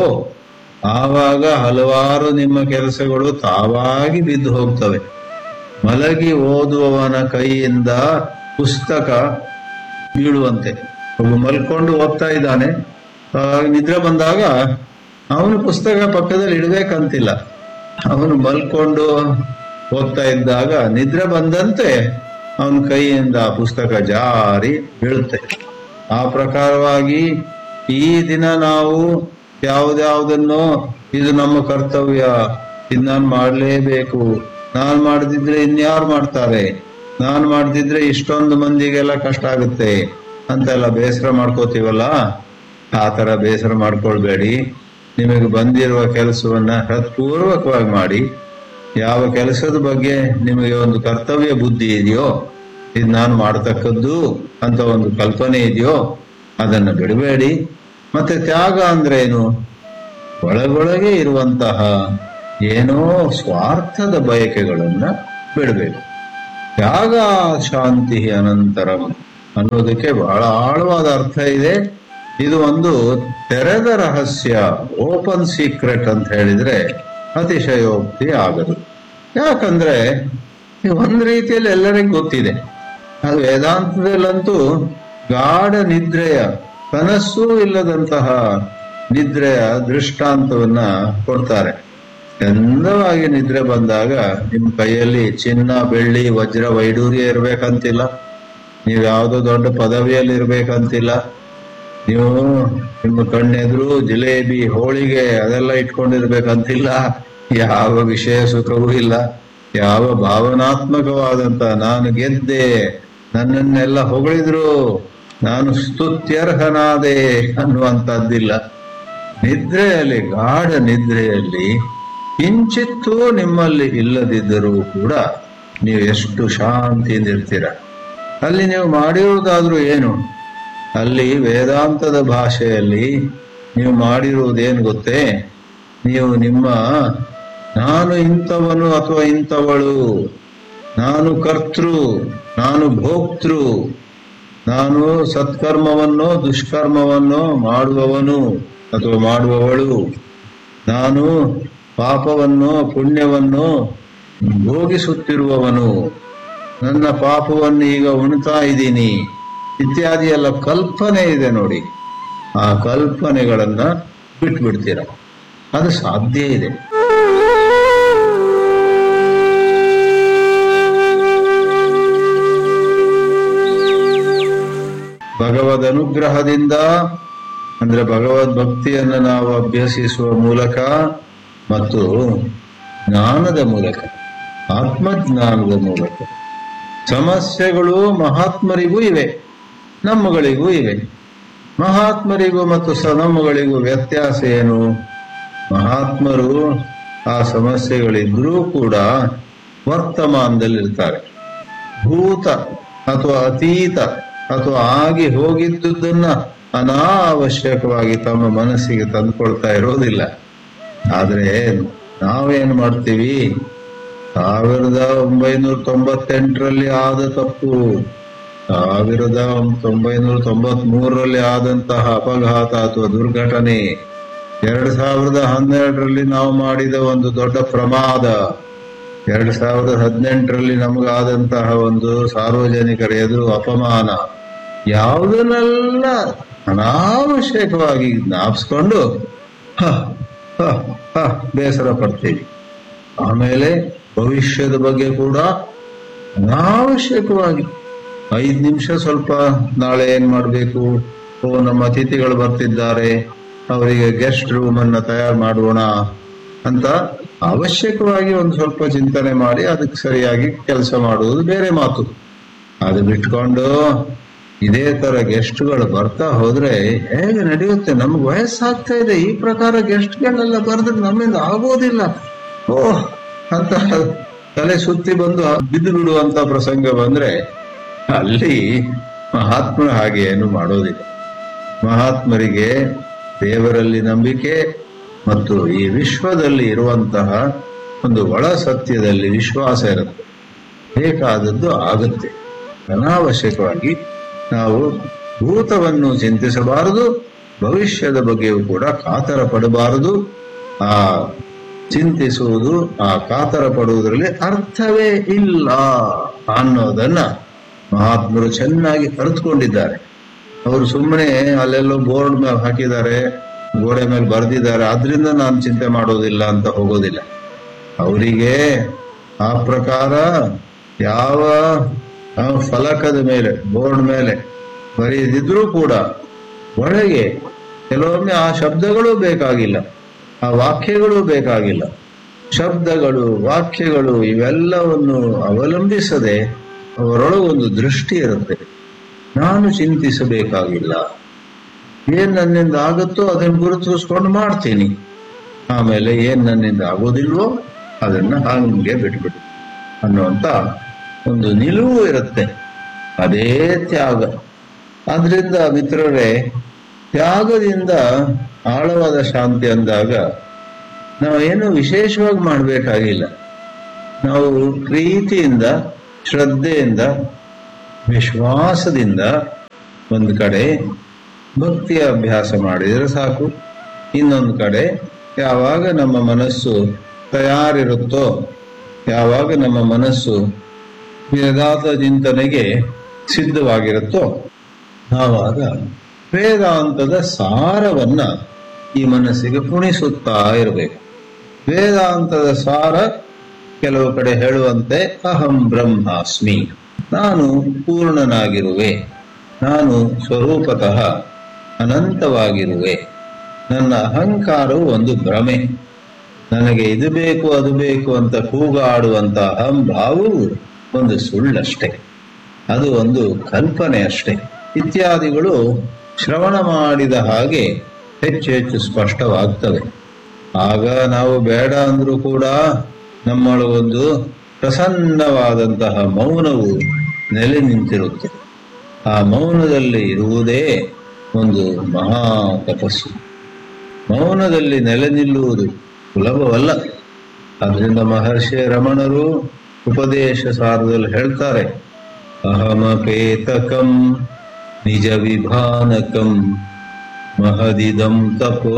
ಆವಾಗ ಹಲವಾರು ನಿಮ್ಮ ಕೆಲಸಗಳು ತಾವಾಗಿ ಬಿದ್ದು ಹೋಗ್ತವೆ ಮಲಗಿ ಓದುವವನ ಕೈಯಿಂದ ಪುಸ್ತಕ ಬೀಳುವಂತೆ ಒಬ್ಬ ಮಲ್ಕೊಂಡು ಓದ್ತಾ ಇದ್ದಾನೆ ಆವಾಗ ನಿದ್ರೆ ಬಂದಾಗ ಅವನು ಪುಸ್ತಕ ಪಕ್ಕದಲ್ಲಿ ಇಡಬೇಕಂತಿಲ್ಲ ಅವನು ಮಲ್ಕೊಂಡು ಓದ್ತಾ ಇದ್ದಾಗ ನಿದ್ರೆ ಬಂದಂತೆ ಅವನ ಕೈಯಿಂದ ಆ ಪುಸ್ತಕ ಜಾರಿ ಬೀಳುತ್ತೆ ಆ ಪ್ರಕಾರವಾಗಿ ಈ ದಿನ ನಾವು ಯಾವ್ದ್ಯಾವ್ದನ್ನೋ ಇದು ನಮ್ಮ ಕರ್ತವ್ಯ ಇದು ನಾನು ಮಾಡಲೇಬೇಕು ನಾನು ಮಾಡದಿದ್ರೆ ಇನ್ಯಾರು ಮಾಡ್ತಾರೆ ನಾನು ಮಾಡದಿದ್ರೆ ಇಷ್ಟೊಂದು ಮಂದಿಗೆಲ್ಲ ಕಷ್ಟ ಆಗುತ್ತೆ ಅಂತೆಲ್ಲ ಬೇಸರ ಮಾಡ್ಕೋತೀವಲ್ಲ ಆ ತರ ಬೇಸರ ಮಾಡ್ಕೊಳ್ಬೇಡಿ ನಿಮಗೆ ಬಂದಿರುವ ಕೆಲಸವನ್ನ ಹೃತ್ಪೂರ್ವಕವಾಗಿ ಮಾಡಿ ಯಾವ ಕೆಲಸದ ಬಗ್ಗೆ ನಿಮಗೆ ಒಂದು ಕರ್ತವ್ಯ ಬುದ್ಧಿ ಇದೆಯೋ ಇದು ನಾನು ಮಾಡತಕ್ಕದ್ದು ಅಂತ ಒಂದು ಕಲ್ಪನೆ ಇದೆಯೋ ಅದನ್ನು ಬಿಡಬೇಡಿ ಮತ್ತೆ ತ್ಯಾಗ ಅಂದ್ರೆ ಏನು ಒಳಗೊಳಗೆ ಇರುವಂತಹ ಏನೋ ಸ್ವಾರ್ಥದ ಬಯಕೆಗಳನ್ನ ಬಿಡಬೇಕು ತ್ಯಾಗ ಶಾಂತಿ ಅನಂತರಂ ಅನ್ನೋದಕ್ಕೆ ಬಹಳ ಆಳವಾದ ಅರ್ಥ ಇದೆ ಇದು ಒಂದು ತೆರೆದ ರಹಸ್ಯ ಓಪನ್ ಸೀಕ್ರೆಟ್ ಅಂತ ಹೇಳಿದ್ರೆ ಅತಿಶಯೋಕ್ತಿ ಆಗದು ಯಾಕಂದ್ರೆ ಇದು ಒಂದ್ ರೀತಿಯಲ್ಲಿ ಎಲ್ಲರಿಗೂ ಗೊತ್ತಿದೆ ಅದು ವೇದಾಂತದಲ್ಲಂತೂ ಗಾಢ ನಿದ್ರೆಯ ಕನಸ್ಸೂ ಇಲ್ಲದಂತಹ ನಿದ್ರೆಯ ದೃಷ್ಟಾಂತವನ್ನ ಕೊಡ್ತಾರೆ ಚಂದವಾಗಿ ನಿದ್ರೆ ಬಂದಾಗ ನಿಮ್ ಕೈಯಲ್ಲಿ ಚಿನ್ನ ಬೆಳ್ಳಿ ವಜ್ರ ವೈಡೂರ್ಯ ಇರ್ಬೇಕಂತಿಲ್ಲ ನೀವು ಯಾವುದೋ ದೊಡ್ಡ ಪದವಿಯಲ್ಲಿ ಇರ್ಬೇಕಂತಿಲ್ಲ ನೀವು ನಿಮ್ಮ ಕಣ್ಣೆದುರು ಜಿಲೇಬಿ ಹೋಳಿಗೆ ಅದೆಲ್ಲ ಇಟ್ಕೊಂಡಿರ್ಬೇಕಂತಿಲ್ಲ ಯಾವ ವಿಷಯ ಸುಖವೂ ಇಲ್ಲ ಯಾವ ಭಾವನಾತ್ಮಕವಾದಂತ ನಾನು ಗೆದ್ದೆ ನನ್ನನ್ನೆಲ್ಲ ಹೊಗಳಿದ್ರು ನಾನು ಸ್ತುತ್ಯರ್ಹನಾದೆ ಅನ್ನುವಂಥದ್ದಿಲ್ಲ ನಿದ್ರೆಯಲ್ಲಿ ಗಾಢ ನಿದ್ರೆಯಲ್ಲಿ ಕಿಂಚಿತ್ತೂ ನಿಮ್ಮಲ್ಲಿ ಇಲ್ಲದಿದ್ದರೂ ಕೂಡ ನೀವು ಎಷ್ಟು ಶಾಂತಿಯಿಂದ ಇರ್ತೀರ ಅಲ್ಲಿ ನೀವು ಮಾಡಿರುವುದಾದ್ರೂ ಏನು ಅಲ್ಲಿ ವೇದಾಂತದ ಭಾಷೆಯಲ್ಲಿ ನೀವು ಮಾಡಿರುವುದೇನು ಗೊತ್ತೇ ನೀವು ನಿಮ್ಮ ನಾನು ಇಂಥವನು ಅಥವಾ ಇಂಥವಳು ನಾನು ಕರ್ತೃ ನಾನು ಭೋಕ್ತೃ ನಾನು ಸತ್ಕರ್ಮವನ್ನೋ ದುಷ್ಕರ್ಮವನ್ನೋ ಮಾಡುವವನು ಅಥವಾ ಮಾಡುವವಳು ನಾನು ಪಾಪವನ್ನೋ ಪುಣ್ಯವನ್ನೋ ಭೋಗಿಸುತ್ತಿರುವವನು ನನ್ನ ಪಾಪವನ್ನು ಈಗ ಉಣ್ತಾ ಇದ್ದೀನಿ ಇತ್ಯಾದಿ ಎಲ್ಲ ಕಲ್ಪನೆ ಇದೆ ನೋಡಿ ಆ ಕಲ್ಪನೆಗಳನ್ನ ಬಿಟ್ಬಿಡ್ತೀರ ಅದು ಸಾಧ್ಯ ಇದೆ ಭಗವದ್ ಅನುಗ್ರಹದಿಂದ ಅಂದ್ರೆ ಭಗವದ್ ಭಕ್ತಿಯನ್ನು ನಾವು ಅಭ್ಯಸಿಸುವ ಮೂಲಕ ಮತ್ತು ಜ್ಞಾನದ ಮೂಲಕ ಆತ್ಮಜ್ಞಾನದ ಮೂಲಕ ಸಮಸ್ಯೆಗಳು ಮಹಾತ್ಮರಿಗೂ ಇವೆ ನಮ್ಮಗಳಿಗೂ ಇವೆ ಮಹಾತ್ಮರಿಗೂ ಮತ್ತು ಸ ನಮ್ಮಗಳಿಗೂ ವ್ಯತ್ಯಾಸ ಏನು ಮಹಾತ್ಮರು ಆ ಸಮಸ್ಯೆಗಳಿದ್ರೂ ಕೂಡ ವರ್ತಮಾನದಲ್ಲಿರ್ತಾರೆ ಭೂತ ಅಥವಾ ಅತೀತ ಅಥವಾ ಆಗಿ ಹೋಗಿದ್ದುದನ್ನ ಅನಾವಶ್ಯಕವಾಗಿ ತಮ್ಮ ಮನಸ್ಸಿಗೆ ತಂದುಕೊಳ್ತಾ ಇರೋದಿಲ್ಲ ಆದ್ರೆ ನಾವೇನ್ ಮಾಡ್ತೀವಿ ಸಾವಿರದ ಒಂಬೈನೂರ ತೊಂಬತ್ತೆಂಟರಲ್ಲಿ ಆದ ತಪ್ಪು ಸಾವಿರದ ಒಂಬೈನೂರ ತೊಂಬತ್ ಮೂರರಲ್ಲಿ ಆದಂತಹ ಅಪಘಾತ ಅಥವಾ ದುರ್ಘಟನೆ ಎರಡ್ ಸಾವಿರದ ಹನ್ನೆರಡರಲ್ಲಿ ನಾವು ಮಾಡಿದ ಒಂದು ದೊಡ್ಡ ಪ್ರಮಾದ ಎರಡ್ ಸಾವಿರದ ಹದಿನೆಂಟರಲ್ಲಿ ನಮಗಾದಂತಹ ಒಂದು ಸಾರ್ವಜನಿಕರ ಎದುರು ಅಪಮಾನ ಯಾವುದನ್ನೆಲ್ಲ ಅನಾವಶ್ಯಕವಾಗಿ ಜ್ಞಾಪಿಸ್ಕೊಂಡು ಹ, ಹ, ಹ, ಬೇಸರ ಪಡ್ತೀವಿ ಆಮೇಲೆ ಭವಿಷ್ಯದ ಬಗ್ಗೆ ಕೂಡ ಅನಾವಶ್ಯಕವಾಗಿ ಐದು ನಿಮಿಷ ಸ್ವಲ್ಪ ನಾಳೆ ಏನ್ ಮಾಡಬೇಕು ಓ ನಮ್ಮ ಅತಿಥಿಗಳು ಬರ್ತಿದ್ದಾರೆ ಅವರಿಗೆ ಗೆಸ್ಟ್ ರೂಮ್ ಅನ್ನ ತಯಾರು ಮಾಡೋಣ ಅಂತ ಅವಶ್ಯಕವಾಗಿ ಒಂದು ಸ್ವಲ್ಪ ಚಿಂತನೆ ಮಾಡಿ ಅದಕ್ಕೆ ಸರಿಯಾಗಿ ಕೆಲಸ ಮಾಡುವುದು ಬೇರೆ ಮಾತು ಅದು ಬಿಟ್ಕೊಂಡು ಇದೇ ತರ ಗೆಸ್ಟ್ಗಳು ಬರ್ತಾ ಹೋದ್ರೆ ಹೇಗೆ ನಡೆಯುತ್ತೆ ನಮ್ಗೆ ವಯಸ್ಸಾಗ್ತಾ ಇದೆ ಈ ಪ್ರಕಾರ ಗೆಸ್ಟ್ಗಳೆಲ್ಲ ಬರೆದ್ರೆ ನಮ್ಮಿಂದ ಆಗೋದಿಲ್ಲ ಓ ಅಂತ ತಲೆ ಸುತ್ತಿ ಬಂದು ಬಿದ್ದು ಬಿಡುವಂತ ಪ್ರಸಂಗ ಬಂದ್ರೆ ಅಲ್ಲಿ ಮಹಾತ್ಮರ ಹಾಗೆ ಏನು ಮಾಡೋದಿಲ್ಲ ಮಹಾತ್ಮರಿಗೆ ದೇವರಲ್ಲಿ ನಂಬಿಕೆ ಮತ್ತು ಈ ವಿಶ್ವದಲ್ಲಿ ಇರುವಂತಹ ಒಂದು ಒಳ ಸತ್ಯದಲ್ಲಿ ವಿಶ್ವಾಸ ಇರುತ್ತೆ ಬೇಕಾದದ್ದು ಆಗುತ್ತೆ ಅನಾವಶ್ಯಕವಾಗಿ ನಾವು ಭೂತವನ್ನು ಚಿಂತಿಸಬಾರದು ಭವಿಷ್ಯದ ಬಗ್ಗೆಯೂ ಕೂಡ ಕಾತರ ಪಡಬಾರದು ಆ ಚಿಂತಿಸುವುದು ಆ ಕಾತರ ಪಡುವುದರಲ್ಲಿ ಅರ್ಥವೇ ಇಲ್ಲ ಅನ್ನೋದನ್ನ ಮಹಾತ್ಮರು ಚೆನ್ನಾಗಿ ಅರ್ಥಕೊಂಡಿದ್ದಾರೆ ಅವರು ಸುಮ್ಮನೆ ಅಲ್ಲೆಲ್ಲೋ ಬೋರ್ಡ್ ಮೇಲೆ ಹಾಕಿದ್ದಾರೆ ಗೋಡೆ ಮೇಲೆ ಬರೆದಿದ್ದಾರೆ ಆದ್ರಿಂದ ನಾನು ಚಿಂತೆ ಮಾಡೋದಿಲ್ಲ ಅಂತ ಹೋಗೋದಿಲ್ಲ ಅವರಿಗೆ ಆ ಪ್ರಕಾರ ಯಾವ ಆ ಫಲಕದ ಮೇಲೆ ಬೋರ್ಡ್ ಮೇಲೆ ಬರೆಯದಿದ್ರೂ ಕೂಡ ಒಳಗೆ ಕೆಲವೊಮ್ಮೆ ಆ ಶಬ್ದಗಳು ಬೇಕಾಗಿಲ್ಲ ಆ ವಾಕ್ಯಗಳು ಬೇಕಾಗಿಲ್ಲ ಶಬ್ದಗಳು ವಾಕ್ಯಗಳು ಇವೆಲ್ಲವನ್ನು ಅವಲಂಬಿಸದೆ ಅವರೊಳಗೊಂದು ದೃಷ್ಟಿ ಇರುತ್ತೆ ನಾನು ಚಿಂತಿಸಬೇಕಾಗಿಲ್ಲ ಏನ್ ನನ್ನಿಂದ ಆಗುತ್ತೋ ಅದನ್ನು ಗುರುತಿಸ್ಕೊಂಡು ಮಾಡ್ತೀನಿ ಆಮೇಲೆ ಏನ್ ನನ್ನಿಂದ ಆಗೋದಿಲ್ವೋ ಅದನ್ನ ಹಂಗೆ ಬಿಟ್ಬಿಡು ಅನ್ನುವಂತ ಒಂದು ನಿಲುವು ಇರುತ್ತೆ ಅದೇ ತ್ಯಾಗ ಆದ್ರಿಂದ ಮಿತ್ರರೇ ತ್ಯಾಗದಿಂದ ಆಳವಾದ ಶಾಂತಿ ಅಂದಾಗ ನಾವು ಏನು ವಿಶೇಷವಾಗಿ ಮಾಡಬೇಕಾಗಿಲ್ಲ ನಾವು ಪ್ರೀತಿಯಿಂದ ಶ್ರದ್ಧೆಯಿಂದ ವಿಶ್ವಾಸದಿಂದ ಒಂದು ಕಡೆ ಭಕ್ತಿಯ ಅಭ್ಯಾಸ ಮಾಡಿದರೆ ಸಾಕು ಇನ್ನೊಂದು ಕಡೆ ಯಾವಾಗ ನಮ್ಮ ಮನಸ್ಸು ತಯಾರಿರುತ್ತೋ ಯಾವಾಗ ನಮ್ಮ ಮನಸ್ಸು ವೇದಾಂತ ಚಿಂತನೆಗೆ ಸಿದ್ಧವಾಗಿರುತ್ತೋ ಆವಾಗ ವೇದಾಂತದ ಸಾರವನ್ನ ಈ ಮನಸ್ಸಿಗೆ ಪುಣಿಸುತ್ತಾ ಇರಬೇಕು ವೇದಾಂತದ ಸಾರ ಕೆಲವು ಕಡೆ ಹೇಳುವಂತೆ ಅಹಂ ಬ್ರಹ್ಮಾಸ್ಮಿ ನಾನು ಪೂರ್ಣನಾಗಿರುವೆ ನಾನು ಸ್ವರೂಪತಃ ಅನಂತವಾಗಿರುವೆ ನನ್ನ ಅಹಂಕಾರವು ಒಂದು ಭ್ರಮೆ ನನಗೆ ಇದು ಬೇಕು ಅದು ಬೇಕು ಅಂತ ಕೂಗಾಡುವಂತ ಅಹಂಭಾವವು ಒಂದು ಸುಳ್ಳಷ್ಟೇ ಅದು ಒಂದು ಕಲ್ಪನೆ ಅಷ್ಟೇ ಇತ್ಯಾದಿಗಳು ಶ್ರವಣ ಮಾಡಿದ ಹಾಗೆ ಹೆಚ್ಚು ಹೆಚ್ಚು ಸ್ಪಷ್ಟವಾಗ್ತವೆ ಆಗ ನಾವು ಬೇಡ ಅಂದ್ರೂ ಕೂಡ ನಮ್ಮೊಳಗೊಂದು ಪ್ರಸನ್ನವಾದಂತಹ ಮೌನವು ನೆಲೆ ನಿಂತಿರುತ್ತೆ ಆ ಮೌನದಲ್ಲಿ ಇರುವುದೇ ಒಂದು ಮಹಾ ತಪಸ್ಸು ಮೌನದಲ್ಲಿ ನೆಲೆ ನಿಲ್ಲುವುದು ಸುಲಭವಲ್ಲ ಅದರಿಂದ ಮಹರ್ಷಿ ರಮಣರು ಉಪದೇಶ ಸಾರದಲ್ಲಿ ಹೇಳ್ತಾರೆ ಅಹಮಪೇತಕಂ ನಿಜ ವಿಭಾನಕಂ ಮಹದಿದಂ ತಪೋ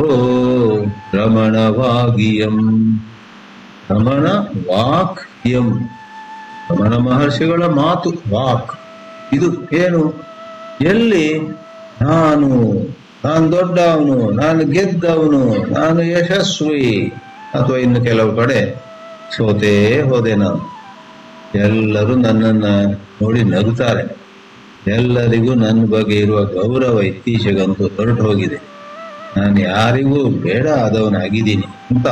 ರಮಣವಾಗಿಯಂ ರಮಣ ವಾಕ್ ಯಂ ರಮಣ ಮಹರ್ಷಿಗಳ ಮಾತು ವಾಕ್ ಇದು ಏನು ಎಲ್ಲಿ ನಾನು ನಾನು ದೊಡ್ಡವನು ನಾನು ಗೆದ್ದವನು ನಾನು ಯಶಸ್ವಿ ಅಥವಾ ಇನ್ನು ಕೆಲವು ಕಡೆ ಸೋತೇ ಹೋದೆ ನಾನು ಎಲ್ಲರೂ ನನ್ನನ್ನ ನೋಡಿ ನಗುತ್ತಾರೆ ಎಲ್ಲರಿಗೂ ನನ್ನ ಬಗ್ಗೆ ಇರುವ ಗೌರವ ಇತ್ತೀಚೆಗಂತೂ ಹೊರಟು ಹೋಗಿದೆ ನಾನು ಯಾರಿಗೂ ಬೇಡ ಆದವನಾಗಿದ್ದೀನಿ ಅಂತ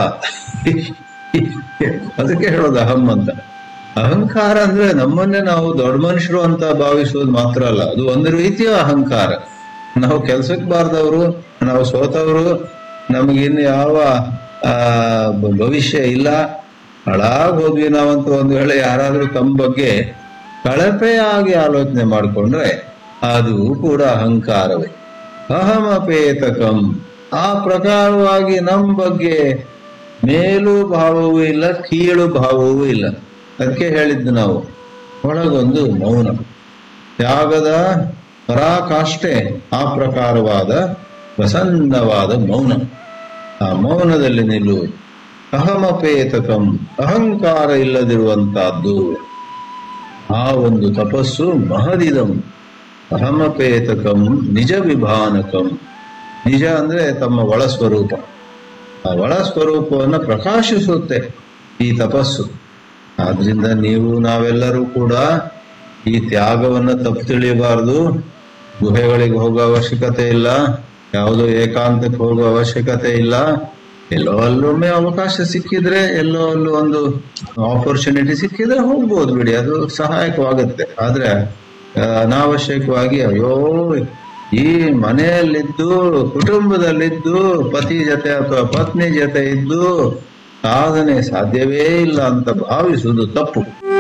ಅದಕ್ಕೆ ಹೇಳೋದು ಅಹಂ ಅಂತ ಅಹಂಕಾರ ಅಂದ್ರೆ ನಮ್ಮನ್ನೇ ನಾವು ದೊಡ್ಡ ಮನುಷ್ಯರು ಅಂತ ಭಾವಿಸುವುದು ಮಾತ್ರ ಅಲ್ಲ ಅದು ಒಂದು ರೀತಿಯ ಅಹಂಕಾರ ನಾವು ಕೆಲ್ಸಕ್ಕೆ ಬಾರ್ದವರು ನಾವು ಸೋತವರು ನಮಗಿನ್ನು ಯಾವ ಆ ಬ- ಭವಿಷ್ಯ ಇಲ್ಲ ಹಾಳಾಗ್ ಹೋದ್ವಿ ನಾವಂತೂ ಒಂದು ವೇಳೆ ಯಾರಾದ್ರೂ ತಮ್ಮ ಬಗ್ಗೆ ಕಳಪೆಯಾಗಿ ಆಲೋಚನೆ ಮಾಡಿಕೊಂಡ್ರೆ ಅದು ಕೂಡ ಅಹಂಕಾರವೇ ಅಹಮಪೇತಕಂ ಆ ಪ್ರಕಾರವಾಗಿ ನಮ್ಮ ಬಗ್ಗೆ ಮೇಲು ಭಾವವೂ ಇಲ್ಲ ಕೀಳು ಭಾವವೂ ಇಲ್ಲ ಅದಕ್ಕೆ ಹೇಳಿದ್ದು ನಾವು ಒಳಗೊಂದು ಮೌನ ತ್ಯಾಗದ ಪರಾಕಾಷ್ಠೆ ಆ ಪ್ರಕಾರವಾದ ಪ್ರಸನ್ನವಾದ ಮೌನ ಆ ಮೌನದಲ್ಲಿ ನಿಲ್ಲುವುದು ಅಹಮಪೇತಕಂ ಅಹಂಕಾರ ಇಲ್ಲದಿರುವಂತಹದ್ದು ಆ ಒಂದು ತಪಸ್ಸು ಮಹದಿದಂ ಅಹಮಪೇತಕಂ ನಿಜ ವಿಭಾನಕಂ ನಿಜ ಅಂದ್ರೆ ತಮ್ಮ ಒಳ ಸ್ವರೂಪ ಆ ಒಳ ಸ್ವರೂಪವನ್ನು ಪ್ರಕಾಶಿಸುತ್ತೆ ಈ ತಪಸ್ಸು ಆದ್ರಿಂದ ನೀವು ನಾವೆಲ್ಲರೂ ಕೂಡ ಈ ತ್ಯಾಗವನ್ನ ತಪ್ಪು ತಿಳಿಯಬಾರದು ಗುಹೆಗಳಿಗೆ ಹೋಗೋ ಅವಶ್ಯಕತೆ ಇಲ್ಲ ಯಾವುದೋ ಏಕಾಂತಕ್ಕೆ ಹೋಗೋ ಅವಶ್ಯಕತೆ ಇಲ್ಲ ಎಲ್ಲೋ ಅಲ್ಲೊಮ್ಮೆ ಅವಕಾಶ ಸಿಕ್ಕಿದ್ರೆ ಎಲ್ಲೋ ಅಲ್ಲೂ ಒಂದು ಆಪರ್ಚುನಿಟಿ ಸಿಕ್ಕಿದ್ರೆ ಹೋಗ್ಬೋದು ಬಿಡಿ ಅದು ಸಹಾಯಕವಾಗುತ್ತೆ ಆದ್ರೆ ಆ, ಅನಾವಶ್ಯಕವಾಗಿ ಅಯ್ಯೋ ಈ ಮನೆಯಲ್ಲಿದ್ದು ಕುಟುಂಬದಲ್ಲಿದ್ದು ಪತಿ ಜೊತೆ ಅಥವಾ ಪತ್ನಿ ಜೊತೆ ಇದ್ದು ಸಾಧನೆ ಸಾಧ್ಯವೇ ಇಲ್ಲ ಅಂತ ಭಾವಿಸುವುದು ತಪ್ಪು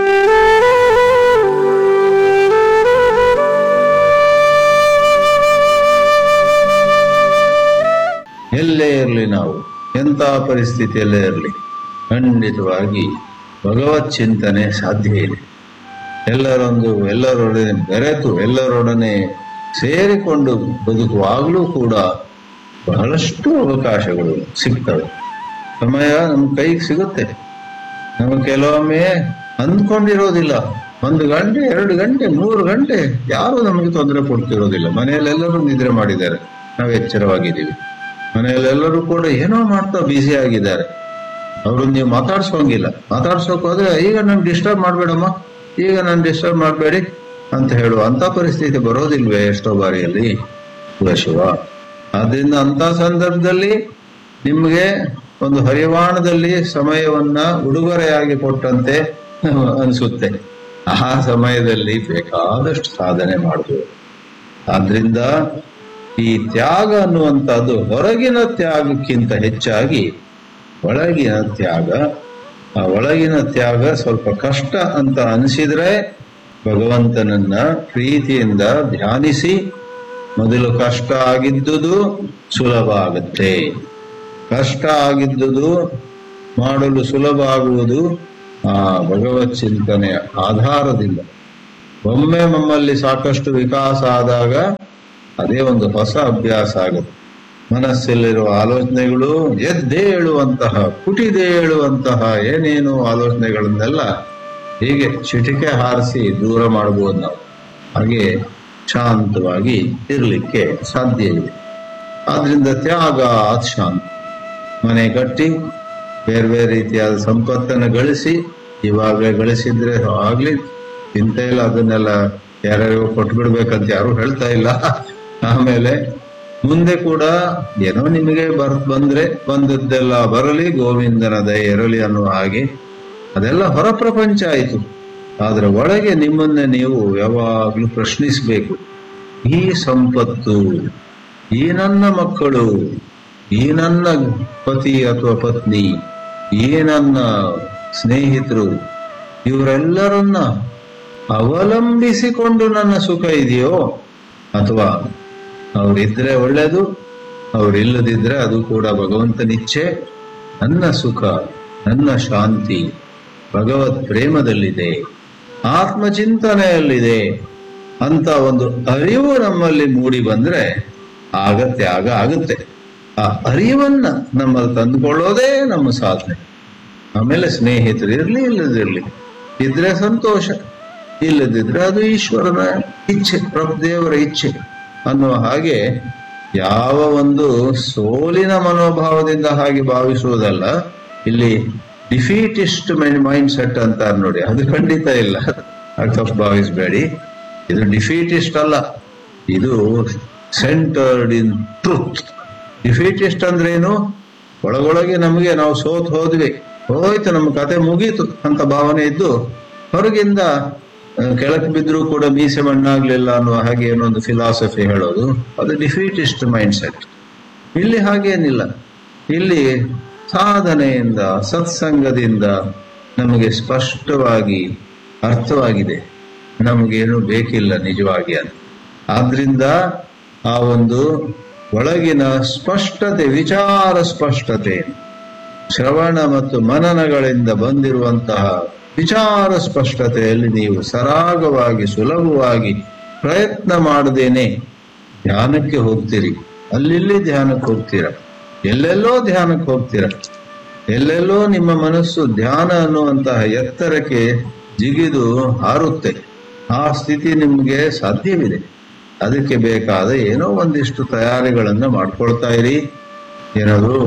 ಎಲ್ಲೇ ಇರಲಿ ನಾವು ಎಂಥ ಪರಿಸ್ಥಿತಿಯಲ್ಲೇ ಇರಲಿ ಖಂಡಿತವಾಗಿ ಭಗವತ್ ಚಿಂತನೆ ಸಾಧ್ಯ ಇದೆ ಎಲ್ಲರೊಂದು ಎಲ್ಲರೊಡನೆ ಬೆರೆತು ಎಲ್ಲರೊಡನೆ ಸೇರಿಕೊಂಡು ಬದುಕುವಾಗಲೂ ಕೂಡ ಬಹಳಷ್ಟು ಅವಕಾಶಗಳು ಸಿಗ್ತವೆ ಸಮಯ ನಮ್ಮ ಕೈಗೆ ಸಿಗುತ್ತೆ ನಮಗೆ ಕೆಲವೊಮ್ಮೆ ಅಂದ್ಕೊಂಡಿರೋದಿಲ್ಲ ಒಂದು ಗಂಟೆ ಎರಡು ಗಂಟೆ ಮೂರು ಗಂಟೆ ಯಾರು ನಮಗೆ ತೊಂದರೆ ಕೊಡ್ತಿರೋದಿಲ್ಲ ಮನೆಯಲ್ಲೆಲ್ಲರೂ ನಿದ್ರೆ ಮಾಡಿದ್ದಾರೆ ನಾವು ಎಚ್ಚರವಾಗಿದ್ದೀವಿ ಮನೆಯಲ್ಲೆಲ್ಲರೂ ಕೂಡ ಏನೋ ಮಾಡ್ತಾ ಬ್ಯುಸಿ ಆಗಿದ್ದಾರೆ ಅವ್ರನ್ನ ನೀವು ಮಾತಾಡ್ಸೋಂಗಿಲ್ಲ ಮಾತಾಡ್ಸೋಕ್ ಹೋದ್ರೆ ಈಗ ನನ್ ಡಿಸ್ಟರ್ಬ್ ಮಾಡ್ಬೇಡಮ್ಮ ಈಗ ನನ್ ಡಿಸ್ಟರ್ಬ್ ಮಾಡಬೇಡಿ ಅಂತ ಹೇಳುವ ಅಂತ ಪರಿಸ್ಥಿತಿ ಬರೋದಿಲ್ವೇ ಎಷ್ಟೋ ಬಾರಿಯಲ್ಲಿ ಶಿವ ಶಿವ ಆದ್ರಿಂದ ಅಂತ ಸಂದರ್ಭದಲ್ಲಿ ನಿಮ್ಗೆ ಒಂದು ಹರಿವಾಣದಲ್ಲಿ ಸಮಯವನ್ನ ಉಡುಗೊರೆಯಾಗಿ ಕೊಟ್ಟಂತೆ ಅನಿಸುತ್ತೆ ಆ ಸಮಯದಲ್ಲಿ ಬೇಕಾದಷ್ಟು ಸಾಧನೆ ಮಾಡಬಹುದು ಆದ್ರಿಂದ ಈ ತ್ಯಾಗ ಅನ್ನುವಂಥದ್ದು ಹೊರಗಿನ ತ್ಯಾಗಕ್ಕಿಂತ ಹೆಚ್ಚಾಗಿ ಒಳಗಿನ ತ್ಯಾಗ ಆ ಒಳಗಿನ ತ್ಯಾಗ ಸ್ವಲ್ಪ ಕಷ್ಟ ಅಂತ ಅನಿಸಿದ್ರೆ ಭಗವಂತನನ್ನ ಪ್ರೀತಿಯಿಂದ ಧ್ಯಾನಿಸಿ ಮೊದಲು ಕಷ್ಟ ಆಗಿದ್ದುದು ಸುಲಭ ಆಗುತ್ತೆ ಕಷ್ಟ ಆಗಿದ್ದುದು ಮಾಡಲು ಸುಲಭ ಆಗುವುದು ಆ ಭಗವತ್ ಚಿಂತನೆಯ ಆಧಾರದಿಂದ ಒಮ್ಮೆ ನಮ್ಮಲ್ಲಿ ಸಾಕಷ್ಟು ವಿಕಾಸ ಆದಾಗ ಅದೇ ಒಂದು ಹೊಸ ಅಭ್ಯಾಸ ಆಗುತ್ತೆ ಮನಸ್ಸಲ್ಲಿರುವ ಆಲೋಚನೆಗಳು ಎದ್ದೇಳುವಂತಹ ಪುಟಿದೇಳುವಂತಹ ಏನೇನು ಆಲೋಚನೆಗಳನ್ನೆಲ್ಲ ಹೀಗೆ ಚಿಟಿಕೆ ಹಾರಿಸಿ ದೂರ ಮಾಡಬಹುದು ನಾವು ಹಾಗೆ ಶಾಂತವಾಗಿ ಇರಲಿಕ್ಕೆ ಸಾಧ್ಯ ಇದೆ ಆದ್ರಿಂದ ತ್ಯಾಗ ಶಾಂತಿ ಮನೆ ಕಟ್ಟಿ ಬೇರೆ ಬೇರೆ ರೀತಿಯಾದ ಸಂಪತ್ತನ್ನು ಗಳಿಸಿ ಇವಾಗಲೇ ಗಳಿಸಿದ್ರೆ ಆಗ್ಲಿ ಚಿಂತೆ ಇಲ್ಲ ಅದನ್ನೆಲ್ಲ ಯಾರ್ಯಾರಿಗೂ ಕೊಟ್ಟು ಬಿಡ್ಬೇಕಂತ ಯಾರು ಹೇಳ್ತಾ ಇಲ್ಲ ಆಮೇಲೆ ಮುಂದೆ ಕೂಡ ಏನೋ ನಿಮಗೆ ಬರ್ ಬಂದ್ರೆ ಬಂದದ್ದೆಲ್ಲ ಬರಲಿ ಗೋವಿಂದನ ದಯ ಇರಲಿ ಅನ್ನುವ ಹಾಗೆ ಅದೆಲ್ಲ ಹೊರ ಪ್ರಪಂಚ ಆಯಿತು ಆದ್ರೆ ಒಳಗೆ ನಿಮ್ಮನ್ನೇ ನೀವು ಯಾವಾಗ್ಲೂ ಪ್ರಶ್ನಿಸಬೇಕು ಈ ಸಂಪತ್ತು ಈ ನನ್ನ ಮಕ್ಕಳು ಈ ನನ್ನ ಪತಿ ಅಥವಾ ಪತ್ನಿ ಈ ನನ್ನ ಸ್ನೇಹಿತರು ಇವರೆಲ್ಲರನ್ನ ಅವಲಂಬಿಸಿಕೊಂಡು ನನ್ನ ಸುಖ ಇದೆಯೋ ಅಥವಾ ಅವರಿದ್ರೆ ಒಳ್ಳೇದು ಅವರಿಲ್ಲದಿದ್ರೆ ಅದು ಕೂಡ ಭಗವಂತನಿಚ್ಛೆ ನನ್ನ ಸುಖ ನನ್ನ ಶಾಂತಿ ಭಗವತ್ ಪ್ರೇಮದಲ್ಲಿದೆ ಆತ್ಮಚಿಂತನೆಯಲ್ಲಿದೆ ಅಂತ ಒಂದು ಅರಿವು ನಮ್ಮಲ್ಲಿ ಮೂಡಿ ಬಂದ್ರೆ ಆಗ ತ್ಯಾಗ ಆಗುತ್ತೆ ಆ ಅರಿವನ್ನ ನಮ್ಮಲ್ಲಿ ತಂದುಕೊಳ್ಳೋದೇ ನಮ್ಮ ಸಾಧನೆ ಆಮೇಲೆ ಸ್ನೇಹಿತರು ಇರ್ಲಿ ಇಲ್ಲದಿರ್ಲಿ ಇದ್ರೆ ಸಂತೋಷ ಇಲ್ಲದಿದ್ರೆ ಅದು ಈಶ್ವರನ ಇಚ್ಛೆ ಪ್ರಭುದೇವರ ಇಚ್ಛೆ ಅನ್ನುವ ಹಾಗೆ ಯಾವ ಒಂದು ಸೋಲಿನ ಮನೋಭಾವದಿಂದ ಹಾಗೆ ಭಾವಿಸುವುದಲ್ಲ ಇಲ್ಲಿ ಡಿಫೀಟಿಸ್ಟ್ ಮೈಂಡ್ ಸೆಟ್ ಅಂತಾರೆ ನೋಡಿ ಅದು ಖಂಡಿತ ಇಲ್ಲ ತಪ್ಪು ಭಾವಿಸಬೇಡಿ ಇದು ಡಿಫೀಟಿಸ್ಟ್ ಅಲ್ಲ ಇದು ಸೆಂಟರ್ಡ್ ಇನ್ ಟ್ರೂತ್ ಡಿಫೀಟಿಸ್ಟ್ ಅಂದ್ರೆ ಏನು ಒಳಗೊಳಗೆ ನಮಗೆ ನಾವು ಸೋತ್ ಹೋದ್ವಿ ಹೋಯ್ತು ನಮ್ಮ ಕತೆ ಮುಗೀತು ಅಂತ ಭಾವನೆ ಇದ್ದು ಹೊರಗಿಂದ ಕೆಳಕ್ಕೆ ಬಿದ್ದರೂ ಕೂಡ ಮೀಸೆ ಮಣ್ಣಾಗ್ಲಿಲ್ಲ ಅನ್ನುವ ಹಾಗೆ ಏನೊಂದು ಫಿಲಾಸಫಿ ಹೇಳೋದು ಅದು ಡಿಫೀಟಿಸ್ಟ್ ಮೈಂಡ್ ಸೆಟ್ ಇಲ್ಲಿ ಹಾಗೇನಿಲ್ಲ ಇಲ್ಲಿ ಸಾಧನೆಯಿಂದ ಸತ್ಸಂಗದಿಂದ ನಮಗೆ ಸ್ಪಷ್ಟವಾಗಿ ಅರ್ಥವಾಗಿದೆ ನಮಗೇನು ಬೇಕಿಲ್ಲ ನಿಜವಾಗಿ ಅಂತ ಆದ್ರಿಂದ ಆ ಒಂದು ಒಳಗಿನ ಸ್ಪಷ್ಟತೆ ವಿಚಾರ ಸ್ಪಷ್ಟತೆ ಶ್ರವಣ ಮತ್ತು ಮನನಗಳಿಂದ ಬಂದಿರುವಂತಹ ವಿಚಾರ ಸ್ಪಷ್ಟತೆಯಲ್ಲಿ ನೀವು ಸರಾಗವಾಗಿ ಸುಲಭವಾಗಿ ಪ್ರಯತ್ನ ಮಾಡದೇನೆ ಧ್ಯಾನಕ್ಕೆ ಹೋಗ್ತೀರಿ ಅಲ್ಲಿಲ್ಲಿ ಧ್ಯಾನಕ್ಕೆ ಹೋಗ್ತೀರ ಎಲ್ಲೆಲ್ಲೋ ಧ್ಯಾನಕ್ಕೆ ಹೋಗ್ತೀರ ಎಲ್ಲೆಲ್ಲೋ ನಿಮ್ಮ ಮನಸ್ಸು ಧ್ಯಾನ ಅನ್ನುವಂತಹ ಎತ್ತರಕ್ಕೆ ಜಿಗಿದು ಹಾರುತ್ತೆ ಆ ಸ್ಥಿತಿ ನಿಮಗೆ ಸಾಧ್ಯವಿದೆ ಅದಕ್ಕೆ ಬೇಕಾದ ಏನೋ ಒಂದಿಷ್ಟು ತಯಾರಿಗಳನ್ನ ಮಾಡ್ಕೊಳ್ತಾ ಇರಿ ಏನಾದ್ರು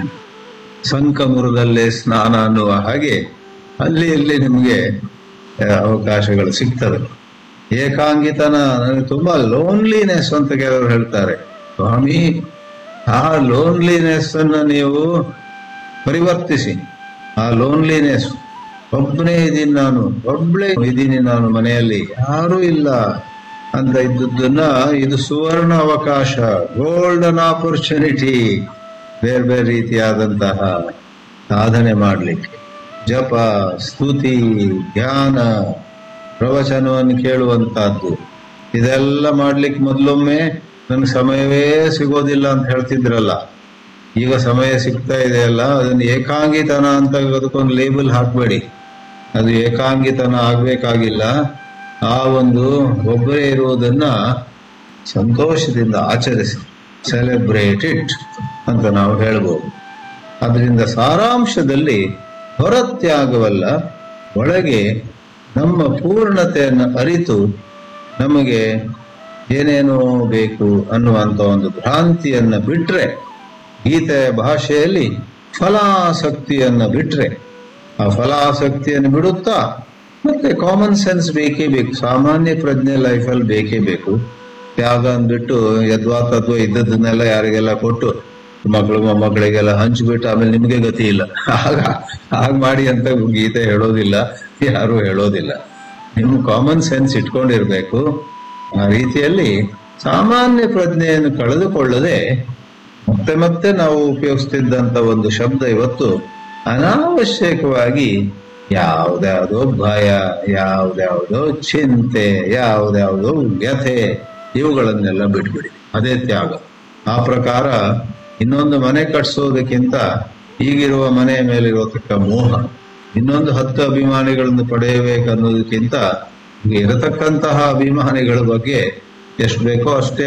ಸಂಕಮುರದಲ್ಲೇ ಸ್ನಾನ ಅನ್ನುವ ಹಾಗೆ ಅಲ್ಲಿ ಇಲ್ಲಿ ನಿಮಗೆ ಅವಕಾಶಗಳು ಸಿಗ್ತವೆ ಏಕಾಂಗಿತನ ನನಗೆ ತುಂಬಾ ಲೋನ್ಲಿನೆಸ್ ಅಂತ ಕೆಲವರು ಹೇಳ್ತಾರೆ ಸ್ವಾಮಿ ಆ ಲೋನ್ಲಿನೆಸ್ ಅನ್ನ ನೀವು ಪರಿವರ್ತಿಸಿ ಆ ಲೋನ್ಲಿನೆಸ್ ಒಬ್ಬನೇ ಇದ್ದೀನಿ ನಾನು ಒಬ್ಳೇ ಇದ್ದೀನಿ ನಾನು ಮನೆಯಲ್ಲಿ ಯಾರೂ ಇಲ್ಲ ಅಂತ ಇದ್ದದ್ದನ್ನ ಇದು ಸುವರ್ಣ ಅವಕಾಶ ಗೋಲ್ಡನ್ ಆಪರ್ಚುನಿಟಿ ಬೇರೆ ಬೇರೆ ರೀತಿಯಾದಂತಹ ಸಾಧನೆ ಮಾಡಲಿಕ್ಕೆ ಜಪ ಸ್ತುತಿ ಧ್ಯಾನ ಪ್ರವಚನವನ್ನು ಕೇಳುವಂತಹದ್ದು ಇದೆಲ್ಲ ಮಾಡ್ಲಿಕ್ಕೆ ಮೊದಲೊಮ್ಮೆ ನನಗೆ ಸಮಯವೇ ಸಿಗೋದಿಲ್ಲ ಅಂತ ಹೇಳ್ತಿದ್ರಲ್ಲ ಈಗ ಸಮಯ ಸಿಗ್ತಾ ಇದೆಯಲ್ಲ ಅದನ್ನು ಏಕಾಂಗಿತನ ಅಂತ ಅದಕ್ಕೊಂದು ಲೇಬಲ್ ಹಾಕಬೇಡಿ ಅದು ಏಕಾಂಗಿತನ ಆಗ್ಬೇಕಾಗಿಲ್ಲ ಆ ಒಂದು ಒಬ್ಬರೇ ಇರುವುದನ್ನ ಸಂತೋಷದಿಂದ ಆಚರಿಸಿ ಸೆಲೆಬ್ರೇಟ್ ಇಟ್ ಅಂತ ನಾವು ಹೇಳ್ಬೋದು ಅದರಿಂದ ಸಾರಾಂಶದಲ್ಲಿ ಹೊರತ್ಯಾಗವಲ್ಲ ಒಳಗೆ ನಮ್ಮ ಪೂರ್ಣತೆಯನ್ನು ಅರಿತು ನಮಗೆ ಏನೇನೋ ಬೇಕು ಅನ್ನುವಂಥ ಒಂದು ಭ್ರಾಂತಿಯನ್ನ ಬಿಟ್ರೆ ಗೀತೆಯ ಭಾಷೆಯಲ್ಲಿ ಫಲಾಸಕ್ತಿಯನ್ನ ಬಿಟ್ರೆ ಆ ಫಲಾಸಕ್ತಿಯನ್ನು ಬಿಡುತ್ತಾ ಮತ್ತೆ ಕಾಮನ್ ಸೆನ್ಸ್ ಬೇಕೇ ಬೇಕು ಸಾಮಾನ್ಯ ಪ್ರಜ್ಞೆ ಲೈಫಲ್ಲಿ ಬೇಕೇ ಬೇಕು ತ್ಯಾಗ ಅಂದ್ಬಿಟ್ಟು ಯದ್ವಾ ತದ್ವಾ ಇದ್ದದನ್ನೆಲ್ಲ ಯಾರಿಗೆಲ್ಲ ಕೊಟ್ಟು ಮಕ್ಕಳು ಮೊಮ್ಮಕ್ಕಳಿಗೆಲ್ಲ ಹಂಚ್ಬಿಟ್ಟು ಆಮೇಲೆ ನಿಮ್ಗೆ ಗತಿ ಇಲ್ಲ ಆಗ ಹಾಗ ಮಾಡಿ ಅಂತ ಗೀತೆ ಹೇಳೋದಿಲ್ಲ ಯಾರು ಹೇಳೋದಿಲ್ಲ ನಿಮ್ಮ ಕಾಮನ್ ಸೆನ್ಸ್ ಇಟ್ಕೊಂಡಿರ್ಬೇಕು ಆ ರೀತಿಯಲ್ಲಿ ಸಾಮಾನ್ಯ ಪ್ರಜ್ಞೆಯನ್ನು ಕಳೆದುಕೊಳ್ಳದೆ ಮತ್ತೆ ಮತ್ತೆ ನಾವು ಉಪಯೋಗಿಸ್ತಿದ್ದಂತ ಒಂದು ಶಬ್ದ ಇವತ್ತು ಅನಾವಶ್ಯಕವಾಗಿ ಯಾವ್ದ್ಯಾವ್ದೋ ಭಯ ಯಾವ್ದ್ಯಾವ್ದೋ ಚಿಂತೆ ಯಾವ್ದ್ಯಾವ್ದೋ ವ್ಯಥೆ ಇವುಗಳನ್ನೆಲ್ಲ ಬಿಟ್ಬಿಡಿ ಅದೇ ತ್ಯಾಗ ಆ ಪ್ರಕಾರ ಇನ್ನೊಂದು ಮನೆ ಕಟ್ಸೋದಕ್ಕಿಂತ ಈಗಿರುವ ಮನೆಯ ಮೇಲಿರತಕ್ಕ ಮೋಹ ಇನ್ನೊಂದು ಹತ್ತು ಅಭಿಮಾನಿಗಳನ್ನು ಪಡೆಯಬೇಕನ್ನೋದಕ್ಕಿಂತ ಈಗ ಇರತಕ್ಕಂತಹ ಅಭಿಮಾನಿಗಳ ಬಗ್ಗೆ ಎಷ್ಟು ಬೇಕೋ ಅಷ್ಟೇ